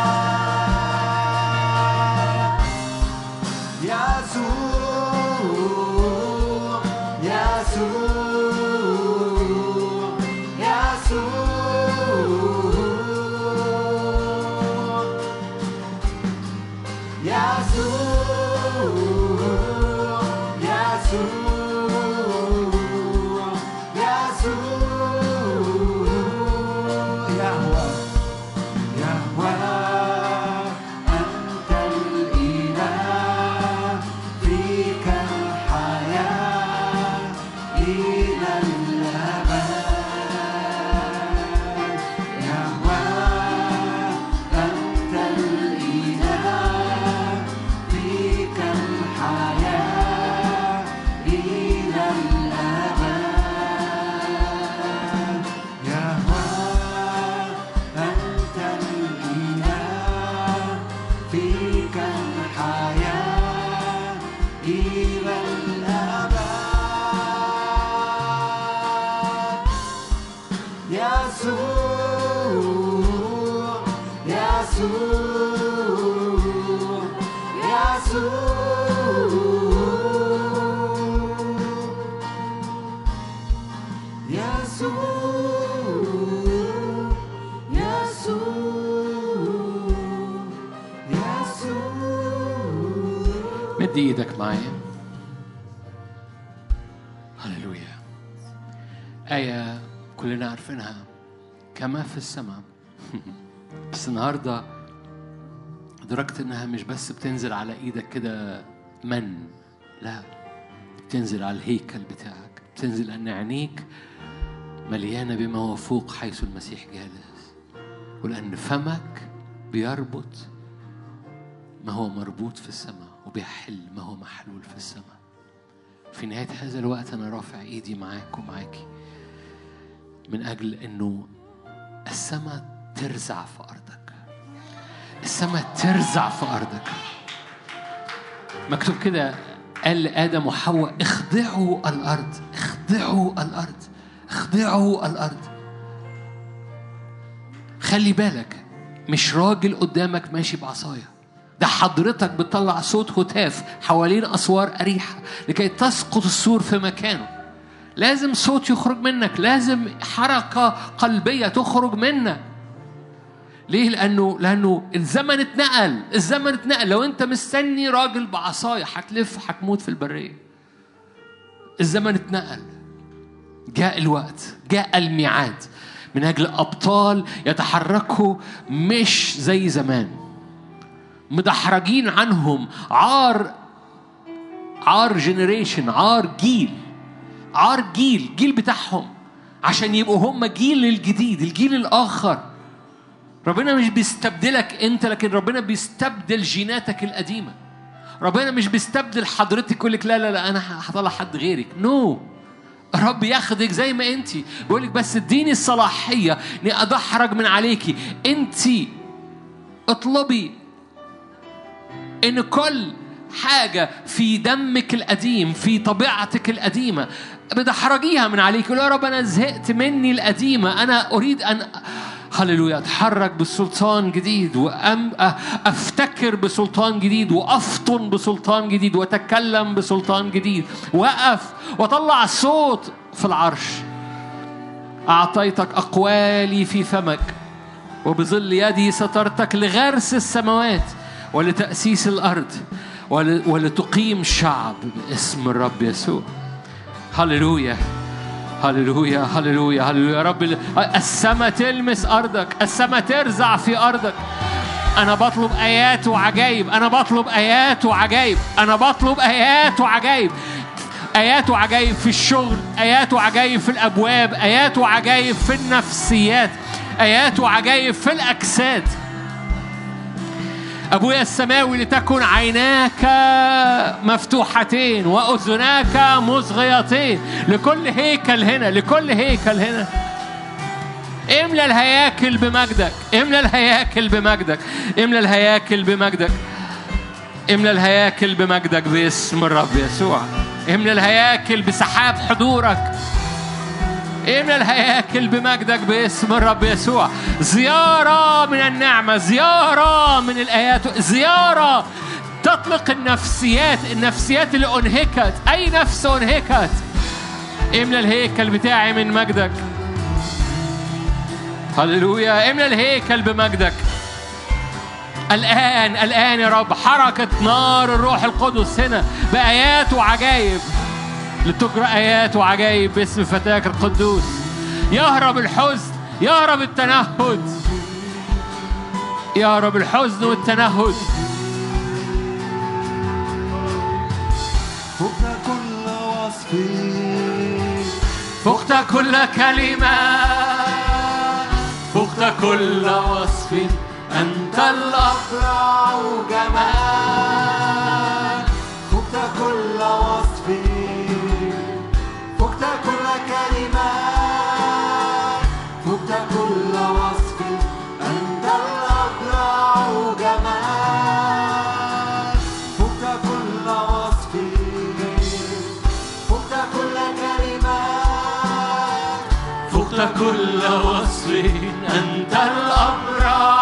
يسوع يسوع يسوع يسوع يسوع يسوع يهوى يهوى أنت الإله فيك الحياة إلى الأبد يهوى أنت الإله فيك الحياة إلى الأبد يهوى أنت الإله فيك الحياة إلى الأبد يسوع يسوع يسوع يسوع يسوع يسوع مد ايدك معايا هللويا آية كلنا عارفينها كما في السماء بس النهاردة أدركت إنها مش بس بتنزل على إيدك كده من لا بتنزل على الهيكل بتاعك بتنزل لأن عينيك مليانة بما هو فوق حيث المسيح جالس ولأن فمك بيربط ما هو مربوط في السماء وبيحل ما هو محلول في السماء في نهاية هذا الوقت أنا رافع إيدي معاك ومعاكي من أجل أنه السماء ترزع في أرضك السماء ترزع في أرضك مكتوب كده قال لآدم وحواء اخضعوا الأرض اخضعوا الأرض اخضعوا الأرض خلي بالك مش راجل قدامك ماشي بعصايه ده حضرتك بتطلع صوت هتاف حوالين اسوار اريحه لكي تسقط السور في مكانه لازم صوت يخرج منك لازم حركه قلبيه تخرج منك ليه لانه لانه الزمن اتنقل الزمن اتنقل لو انت مستني راجل بعصايه هتلف هتموت في البريه الزمن اتنقل جاء الوقت جاء الميعاد من اجل ابطال يتحركوا مش زي زمان مدحرجين عنهم عار عار جنريشن عار جيل عار جيل جيل بتاعهم عشان يبقوا هم جيل الجديد الجيل الاخر ربنا مش بيستبدلك انت لكن ربنا بيستبدل جيناتك القديمه ربنا مش بيستبدل حضرتك يقول لك لا لا لا انا هطلع حد غيرك نو no. رب ياخدك زي ما انت بيقول لك بس اديني الصلاحيه اني ادحرج من عليكي انت اطلبي ان كل حاجة في دمك القديم في طبيعتك القديمة بدحرجيها من عليك يقول يا رب أنا زهقت مني القديمة أنا أريد أن هللويا اتحرك بسلطان جديد وأم أ- افتكر بسلطان جديد وافطن بسلطان جديد واتكلم بسلطان جديد واقف واطلع الصوت في العرش اعطيتك اقوالي في فمك وبظل يدي سترتك لغرس السماوات ولتاسيس الارض ول- ولتقيم شعب باسم الرب يسوع هللويا هللويا هللويا هللويا يا رب السماء تلمس ارضك السماء ترزع في ارضك انا بطلب ايات وعجائب انا بطلب ايات وعجائب انا بطلب ايات وعجائب ايات وعجائب في الشغل ايات وعجائب في الابواب ايات وعجائب في النفسيات ايات وعجائب في الاجساد أبويا السماوي لتكن عيناك مفتوحتين وأذناك مصغيتين لكل هيكل هنا لكل هيكل هنا املى الهياكل بمجدك املى الهياكل بمجدك املى الهياكل بمجدك املى الهياكل بمجدك باسم الرب يسوع املى الهياكل بسحاب حضورك املى الهياكل بمجدك باسم الرب يسوع زيارة من النعمة زيارة من الآيات زيارة تطلق النفسيات النفسيات اللي أنهكت أي نفس أنهكت املى الهيكل بتاعي من مجدك هللويا املى الهيكل بمجدك الآن الآن يا رب حركة نار الروح القدس هنا بآيات وعجائب لتجرى آيات وعجائب باسم فتاك القدوس يهرب الحزن يهرب التنهد يهرب الحزن والتنهد فوق كل وصف فقت كل كلمة فقت كل وصف أنت الأبرع جمال فوق كل وصف فوق كل كلمة فوق كل وصف أنت الأبرع جمال فوق كل وصف فوق كل كلمة فقت كل وصف أنت الأبرع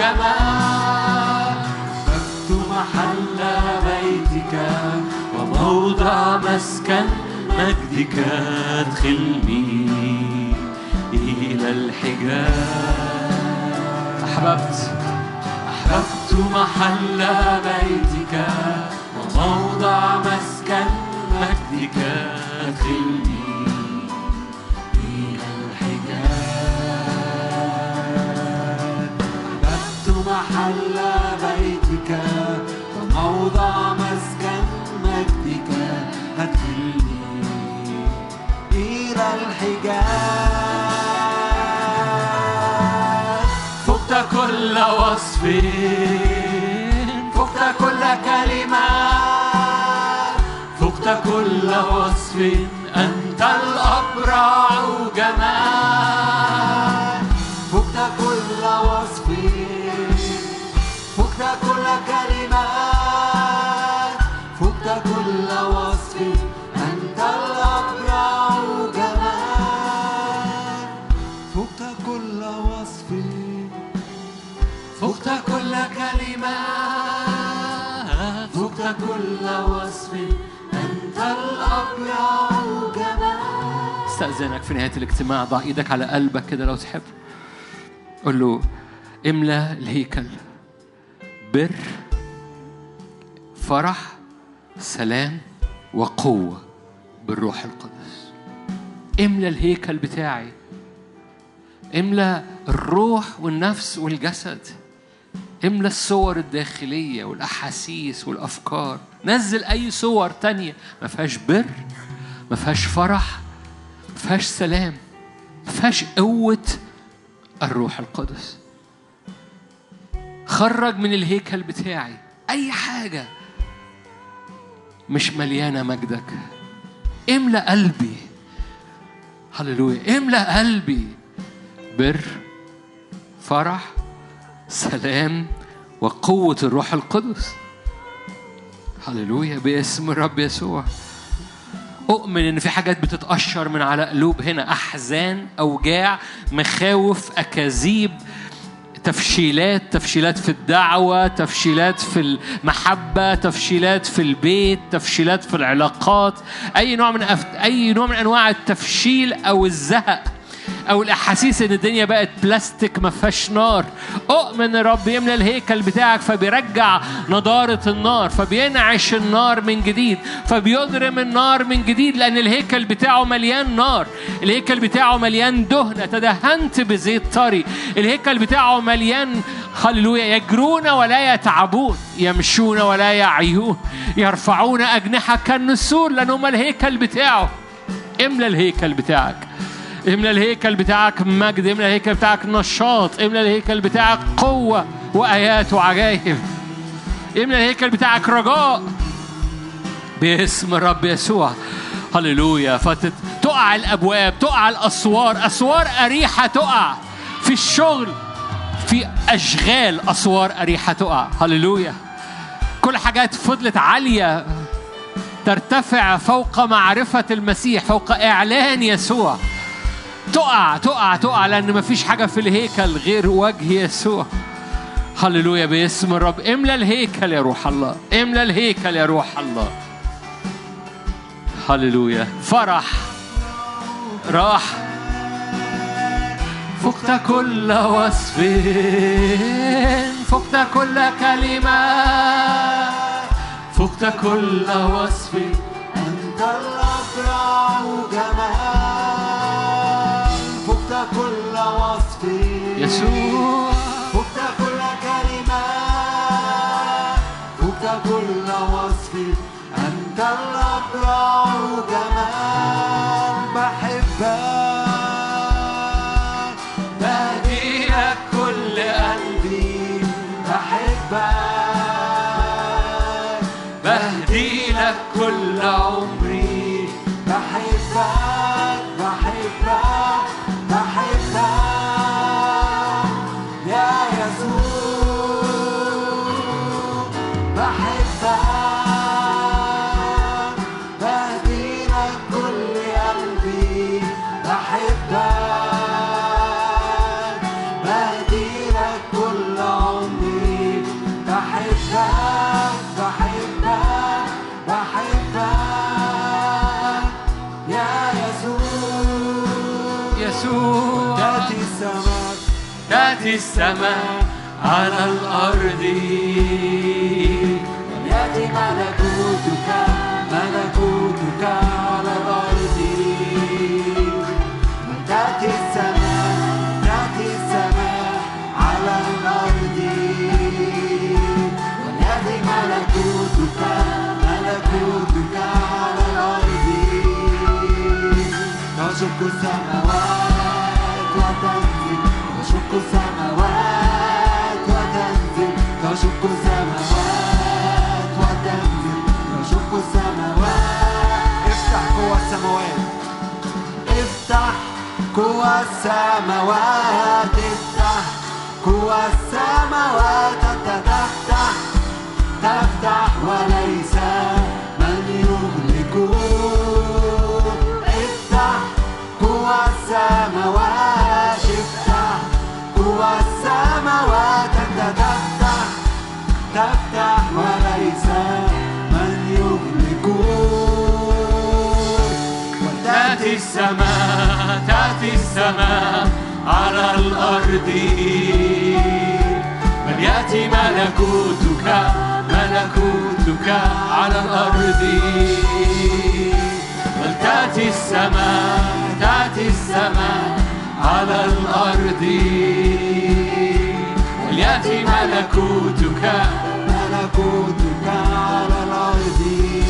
جمال بث محل بيتك وموضع مسكن مجدك ادخلني إلى الحجاب أحببت أحببت محل بيتك وموضع مسكن مجدك ادخلني إلى الحجاب بث محل بيتك وموضع مسكن مجدك أدخلني إلى الحجاب فقت كل وصف فقت كل كلمة فقت كل وصف أنت الأبرع جمال فقت كل وصف فقت كل كلمة فقت كل وصف أنت الأبرع جمال فقت كل وصف فقت كل كلمة فقت كل وصف أنت الأبرع جمال استأذنك في نهاية الاجتماع ضع إيدك على قلبك كده لو تحب قول له املى الهيكل بر فرح سلام وقوة بالروح القدس املى الهيكل بتاعي املى الروح والنفس والجسد املى الصور الداخلية والأحاسيس والأفكار نزل أي صور تانية ما فيهاش بر ما فيهاش فرح ما فيهاش سلام ما فيهاش قوة الروح القدس خرج من الهيكل بتاعي أي حاجة مش مليانة مجدك املى قلبي هللويا املى قلبي بر فرح سلام وقوة الروح القدس هللويا باسم الرب يسوع أؤمن إن في حاجات بتتقشر من على قلوب هنا أحزان أوجاع مخاوف أكاذيب تفشيلات تفشيلات في الدعوة تفشيلات في المحبة تفشيلات في البيت تفشيلات في العلاقات أي نوع من أف... أي نوع من أنواع التفشيل أو الزهق او الاحاسيس ان الدنيا بقت بلاستيك ما فيهاش نار اؤمن الرب يملى الهيكل بتاعك فبيرجع نضاره النار فبينعش النار من جديد فبيضرم النار من جديد لان الهيكل بتاعه مليان نار الهيكل بتاعه مليان دهنه تدهنت بزيت طري الهيكل بتاعه مليان هللويا يجرون ولا يتعبون يمشون ولا يعيون يرفعون اجنحه كالنسور لان هم الهيكل بتاعه املى الهيكل بتاعك املى الهيكل بتاعك مجد املى الهيكل بتاعك نشاط املى الهيكل بتاعك قوة وآيات وعجائب املى الهيكل بتاعك رجاء باسم الرب يسوع هللويا فتقع الأبواب تقع الأسوار أسوار أريحة تقع في الشغل في أشغال أسوار أريحة تقع هللويا كل حاجات فضلت عالية ترتفع فوق معرفة المسيح فوق إعلان يسوع تقع تقع تقع لأن مفيش حاجة في الهيكل غير وجه يسوع هللويا باسم الرب املى الهيكل يا روح الله املى الهيكل يا روح الله هللويا فرح راح فقت كل وصف فقت كل كلمة فقت كل وصف أنت الأبرع جمال فقت كل وصف يسوع فقت كل كلمة فقت كل وصف أنت الأبرع جمال بحبك بهدي لك كل قلبي بحبك بهدي لك كل عمري بحبك بحبك بحبك يا يسوع بحبك بهدي لك كل قلبي بحبك بهدي لك كل عمري بحبك بحبك بحبك يا يسوع يسوع تأتي السماء تأتي السماء على الأرض يأتي ملكوتك ملكوتك على الأرض تأتي السماء تأتي السماء على الأرض يأتي ملكوتك ملكوتك على الأرض تشق السماوات وتنزل تشق السماوات وتنزل تشق السماوات وتنزل تشق السماوات افتح قوى السماوات افتح قوى السماوات افتح قوى السماوات انت تفتح تفتح وليس من يغلق افتح قوى السماوات افتح قوى السماوات انت تفتح تفتح وليس من يغلق تأتي السماء تأتي السماء على الأرض بل يأتي ملكوتك ملكوتك على الأرض بل تأتي السماء تأتي السماء على الأرض بل يأتي ملكوتك ملكوتك على الأرض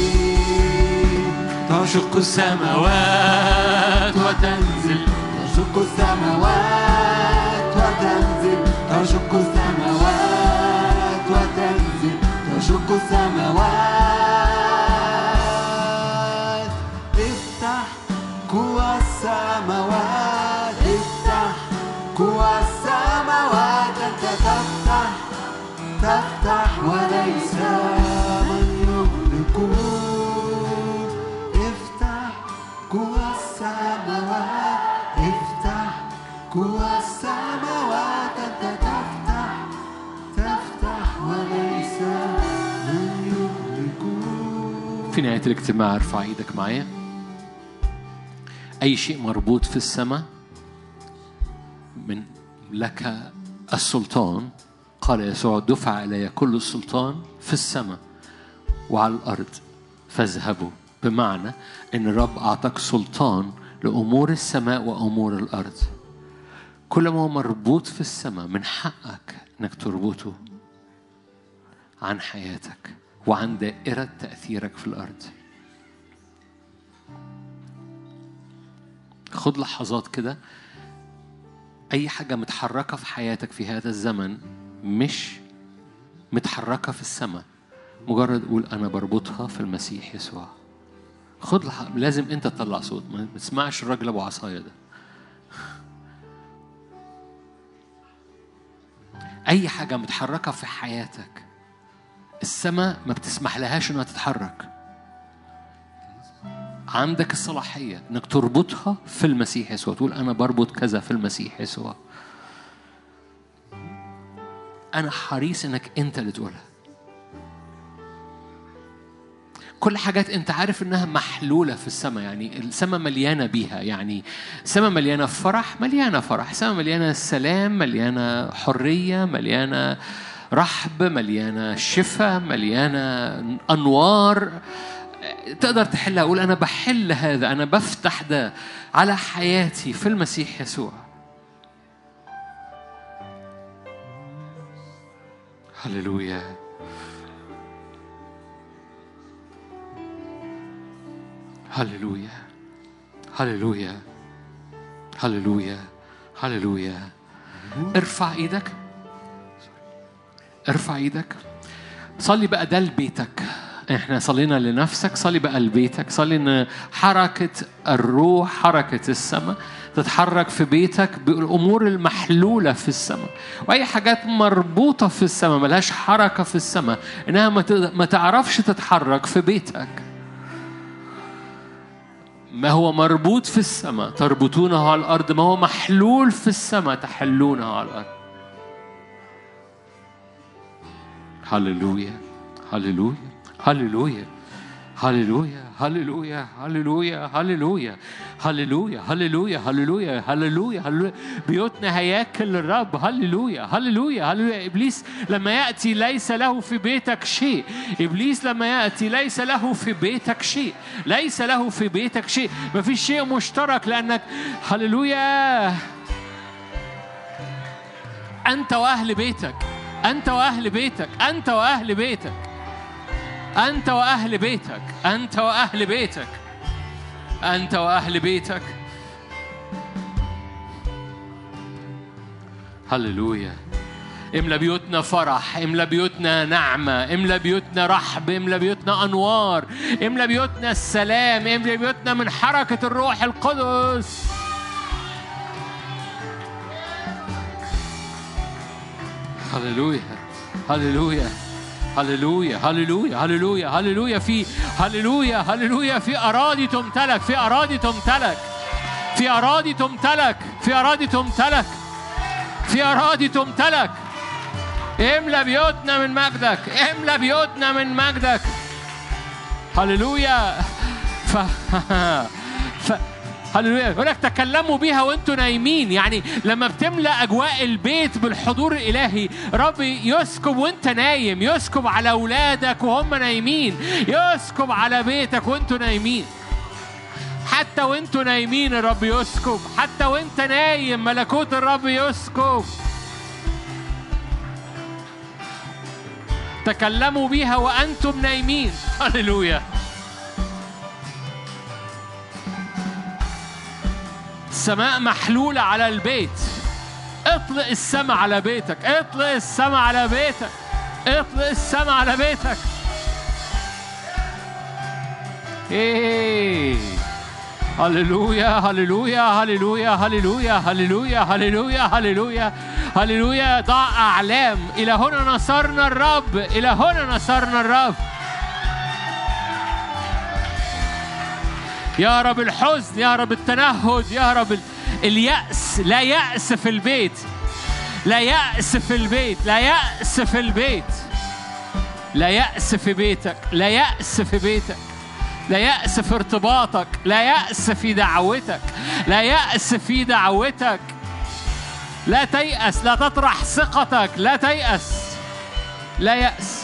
تشق السماوات وتنزل تشق السماوات وتنزل تشق السماوات وتنزل تشق السماوات افتح قوى السماوات افتح قوى السماوات انت تفتح تفتح وليس من يغلق افتح نهاية الاجتماع ارفع ايدك معايا أي شيء مربوط في السماء من لك السلطان قال يسوع دفع إلي كل السلطان في السماء وعلى الأرض فاذهبوا بمعنى أن الرب أعطاك سلطان لأمور السماء وأمور الأرض كل ما هو مربوط في السماء من حقك أنك تربطه عن حياتك وعن دائرة تأثيرك في الأرض خد لحظات كده أي حاجة متحركة في حياتك في هذا الزمن مش متحركة في السماء مجرد قول أنا بربطها في المسيح يسوع خد لح... لازم أنت تطلع صوت ما تسمعش الراجل أبو عصاية ده أي حاجة متحركة في حياتك السماء ما بتسمح لهاش إنها تتحرك عندك الصلاحية إنك تربطها في المسيح يسوع تقول أنا بربط كذا في المسيح يسوع أنا حريص إنك أنت اللي تقولها كل حاجات انت عارف انها محلوله في السماء يعني السماء مليانه بيها يعني السماء مليانه فرح مليانه فرح السماء مليانه سلام مليانه حريه مليانه رحب مليانه شفاء مليانه انوار تقدر تحلها اقول انا بحل هذا انا بفتح ده على حياتي في المسيح يسوع هللويا هللويا هللويا هللويا هللويا ارفع ايدك ارفع ايدك صلي بقى ده لبيتك احنا صلينا لنفسك صلي بقى لبيتك صلي ان حركة الروح حركة السماء تتحرك في بيتك بالامور المحلولة في السماء واي حاجات مربوطة في السماء ملهاش حركة في السماء انها ما تقدر- ما تعرفش تتحرك في بيتك ما هو مربوط في السماء تربطونه على الارض ما هو محلول في السماء تحلونه على الارض هللويا هللويا هللويا هللويا هللويا هللويا هللويا هللويا هللويا هللويا هللويا هللويا بيوتنا هياكل الرب هللويا هللويا هللويا ابليس لما ياتي ليس له في بيتك شيء ابليس لما ياتي ليس له في بيتك شيء ليس له في بيتك شيء ما فيش شيء مشترك لانك هللويا انت واهل بيتك انت واهل بيتك انت واهل بيتك أنت وأهل بيتك أنت وأهل بيتك أنت وأهل بيتك هللويا املى بيوتنا فرح املى بيوتنا نعمة املى بيوتنا رحب املى بيوتنا أنوار املى بيوتنا السلام املى بيوتنا من حركة الروح القدس هللويا هللويا هللويا هللويا هللويا هللويا في هللويا هللويا في أراضي تمتلك في أراضي تمتلك في أراضي تمتلك في أراضي تمتلك في أراضي تمتلك املى بيوتنا من مجدك املى بيوتنا من مجدك هللويا ف... ف... هللويا يقول لك تكلموا بيها وانتوا نايمين يعني لما بتملى اجواء البيت بالحضور الالهي رب يسكب وانت نايم يسكب على اولادك وهم نايمين يسكب على بيتك وانتوا نايمين حتى وانتوا نايمين الرب يسكب حتى وانت نايم ملكوت الرب يسكب تكلموا بيها وانتم نايمين هللويا السماء محلولة على البيت اطلق السماء على بيتك اطلق السماء على بيتك اطلق السماء على بيتك ايه هللويا هللويا هللويا هللويا هللويا هللويا هللويا هللويا ضع اعلام الى هنا نصرنا الرب الى هنا نصرنا الرب يا رب الحزن يا رب التنهد يا رب ال- اليأس لا يأس في البيت لا يأس في البيت لا يأس في البيت لا يأس في بيتك لا يأس في بيتك لا يأس في ارتباطك لا يأس في دعوتك لا يأس في دعوتك لا تيأس لا تطرح ثقتك لا تيأس لا يأس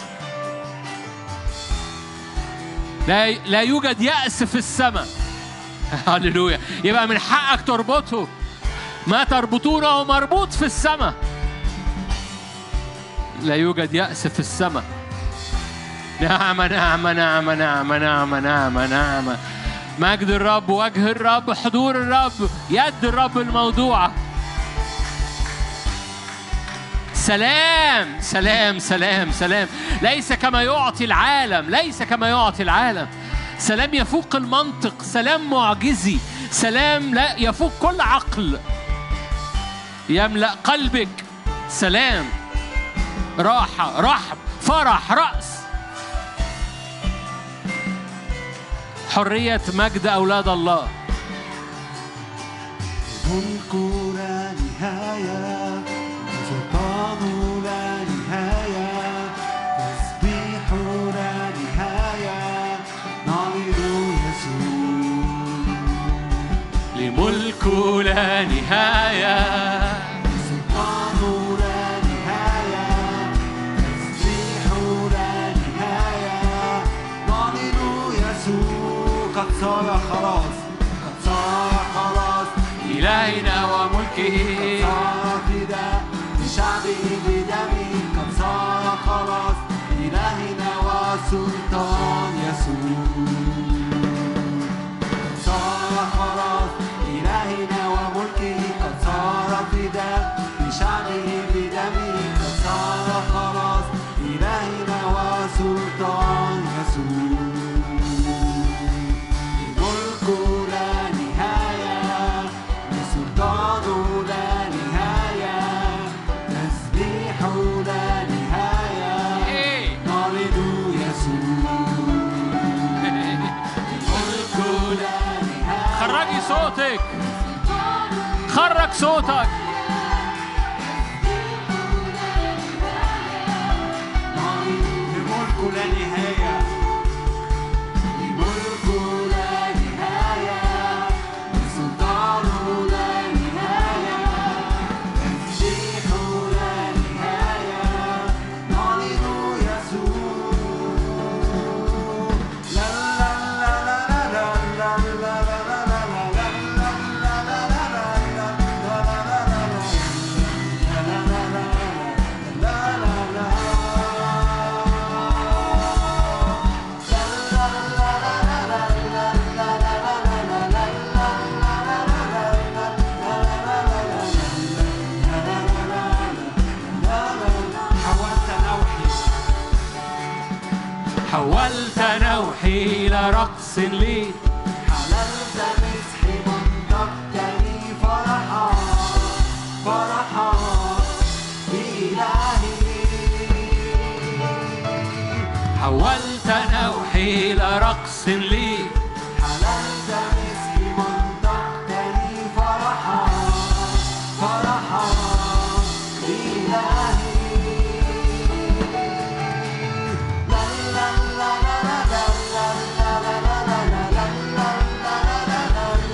لا لا يوجد يأس في السماء هللويا يبقى من حقك تربطه ما تربطونه مربوط في السماء لا يوجد يأس في السماء نعمة نعمة نعمة نعمة نعمة نعمة نعمة مجد الرب وجه الرب حضور الرب يد الرب الموضوعة سلام سلام سلام سلام ليس كما يعطي العالم ليس كما يعطي العالم سلام يفوق المنطق سلام معجزي سلام لا يفوق كل عقل يملأ قلبك سلام راحة رحب فرح رأس حرية مجد أولاد الله ملك لا نهاية سلطان لا نهاية تسبيح لا نهاية نعبد يسوع لملك لا نهاية سلطان لا نهاية تسبيح لا نهاية نعبد يسوع قد صار خلاص قد صار خلاص إلهنا وملكه صار فداء لشعبه بدمه قد صار خلاص إلهنا وسلطان يسوع قد صار خلاص إلهنا وملكه قد صار فداء لشعبه بدمه قد صار خلاص إلهنا وسلطان يسوع الملك لا نهاية سلطان لا نهاية تسبيح لا نهاية إيه. نعبد يسوع الملك لا نهاية خرجي صوتك خرج صوتك الملك لا نهاية الملك لا نهاية سلطان لا نهاية تسبيح لا نهاية نعبد يسوع لا لا لا لا لا لا لا لا لا لا حاولت نوحي حولت نوحي إلى رقص لي حللت مسحي منطقتني فرحا فرحا بإلهي حولت نوحي إلى رقص لي حللت مسحي منطقتني فرحا فرحا بإلهي لا لا لا لا لا لا لا لا لا لا لا لا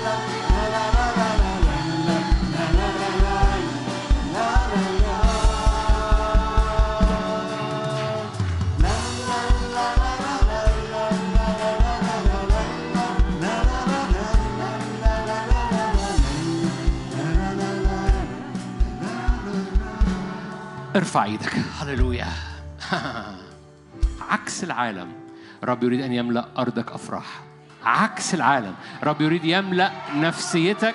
ارفع ايدك هللويا عكس العالم رب يريد ان يملا ارضك افراح عكس العالم رب يريد يملا نفسيتك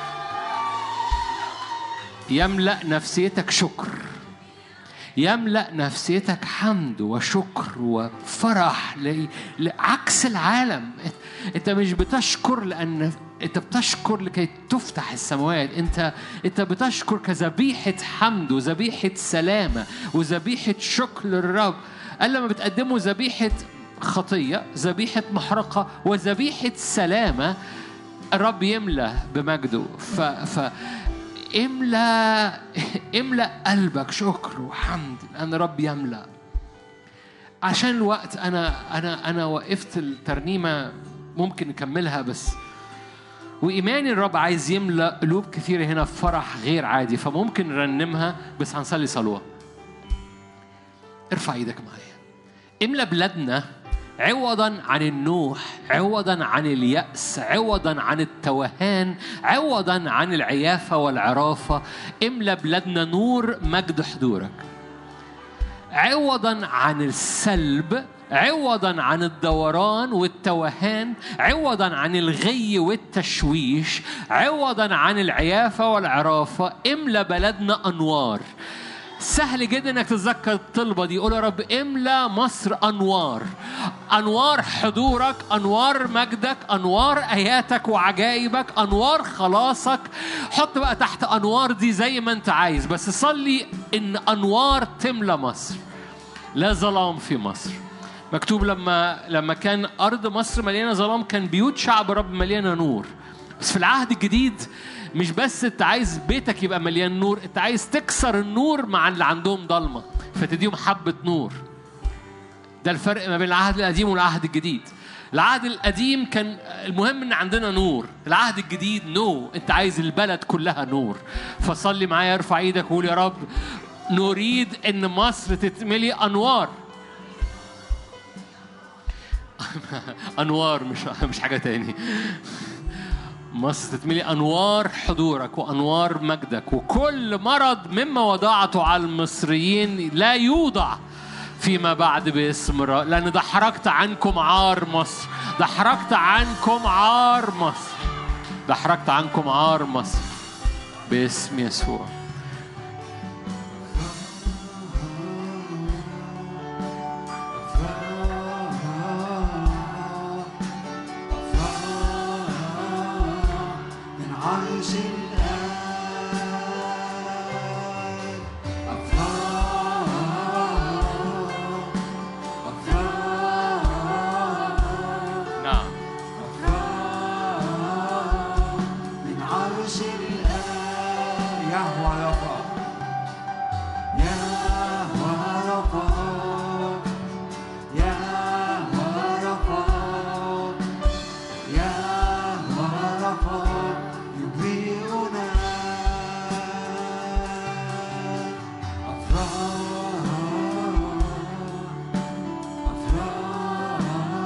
يملا نفسيتك شكر يملا نفسيتك حمد وشكر وفرح ل- لعكس العالم انت مش بتشكر لان انت بتشكر لكي تفتح السماوات انت انت بتشكر كذبيحه حمد وذبيحه سلامه وذبيحه شكر للرب قال لما بتقدموا ذبيحه خطيه ذبيحه محرقه وذبيحه سلامه الرب يملى بمجده ف, ف املى املى قلبك شكر وحمد لان الرب يملى عشان الوقت انا انا انا وقفت الترنيمه ممكن نكملها بس وإيماني الرب عايز يملأ قلوب كثيرة هنا في فرح غير عادي فممكن نرنمها بس هنصلي صلوة ارفع ايدك معايا املى بلادنا عوضا عن النوح عوضا عن اليأس عوضا عن التوهان عوضا عن العيافة والعرافة املى بلادنا نور مجد حضورك عوضا عن السلب عوضا عن الدوران والتوهان عوضا عن الغي والتشويش عوضا عن العيافة والعرافة املى بلدنا أنوار سهل جدا انك تتذكر الطلبه دي قول يا رب املى مصر انوار انوار حضورك انوار مجدك انوار اياتك وعجائبك انوار خلاصك حط بقى تحت انوار دي زي ما انت عايز بس صلي ان انوار تملى مصر لا ظلام في مصر مكتوب لما لما كان ارض مصر مليانه ظلام كان بيوت شعب رب مليانه نور بس في العهد الجديد مش بس انت عايز بيتك يبقى مليان نور انت عايز تكسر النور مع اللي عندهم ضلمه فتديهم حبه نور ده الفرق ما بين العهد القديم والعهد الجديد العهد القديم كان المهم ان عندنا نور العهد الجديد نو انت عايز البلد كلها نور فصلي معايا ارفع ايدك وقول يا رب نريد ان مصر تتملي انوار انوار مش مش حاجه تاني مصر تتملي انوار حضورك وانوار مجدك وكل مرض مما وضعته على المصريين لا يوضع فيما بعد باسم الرب لان دحرجت عنكم عار مصر دحرجت عنكم عار مصر دحرجت عنكم عار مصر باسم يسوع من عرش الآب أفراد أفراد نعم أفراد من عرش الآب يهوى رفا يهوى رفا يهوى رفا يهوى رفا يبرئنا أفراد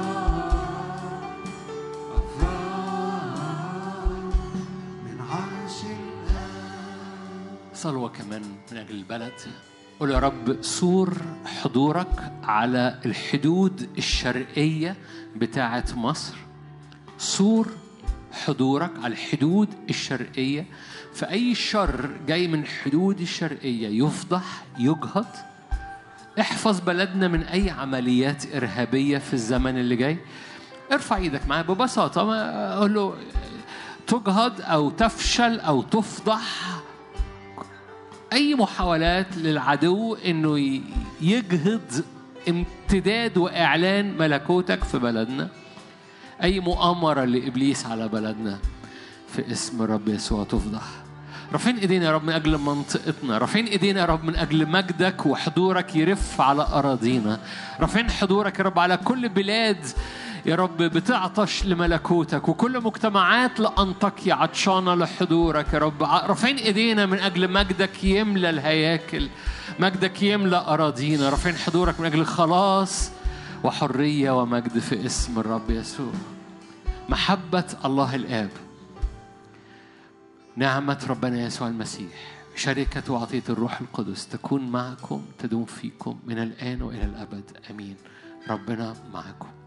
أفراد أفراد من عرش الآب صلوة كمان من أجل البلد قول يا رب سور حضورك على الحدود الشرقية بتاعة مصر سور حضورك على الحدود الشرقية فأي شر جاي من الحدود الشرقية يفضح يجهض احفظ بلدنا من أي عمليات إرهابية في الزمن اللي جاي ارفع ايدك معايا ببساطة ما أقول له تجهض أو تفشل أو تفضح أي محاولات للعدو إنه ي- يجهض امتداد وإعلان ملكوتك في بلدنا أي مؤامرة لإبليس على بلدنا في اسم الرب يسوع تفضح رافعين ايدينا يا رب من اجل منطقتنا رافعين ايدينا يا رب من اجل مجدك وحضورك يرف على اراضينا رافعين حضورك يا رب على كل بلاد يا رب بتعطش لملكوتك وكل مجتمعات لأنطاكيا عطشانة لحضورك يا رب رافعين ايدينا من اجل مجدك يملى الهياكل مجدك يملى اراضينا رافعين حضورك من اجل خلاص وحرية ومجد في اسم الرب يسوع محبة الله الآب نعمة ربنا يسوع المسيح شركة وعطية الروح القدس تكون معكم تدوم فيكم من الآن وإلى الأبد أمين ربنا معكم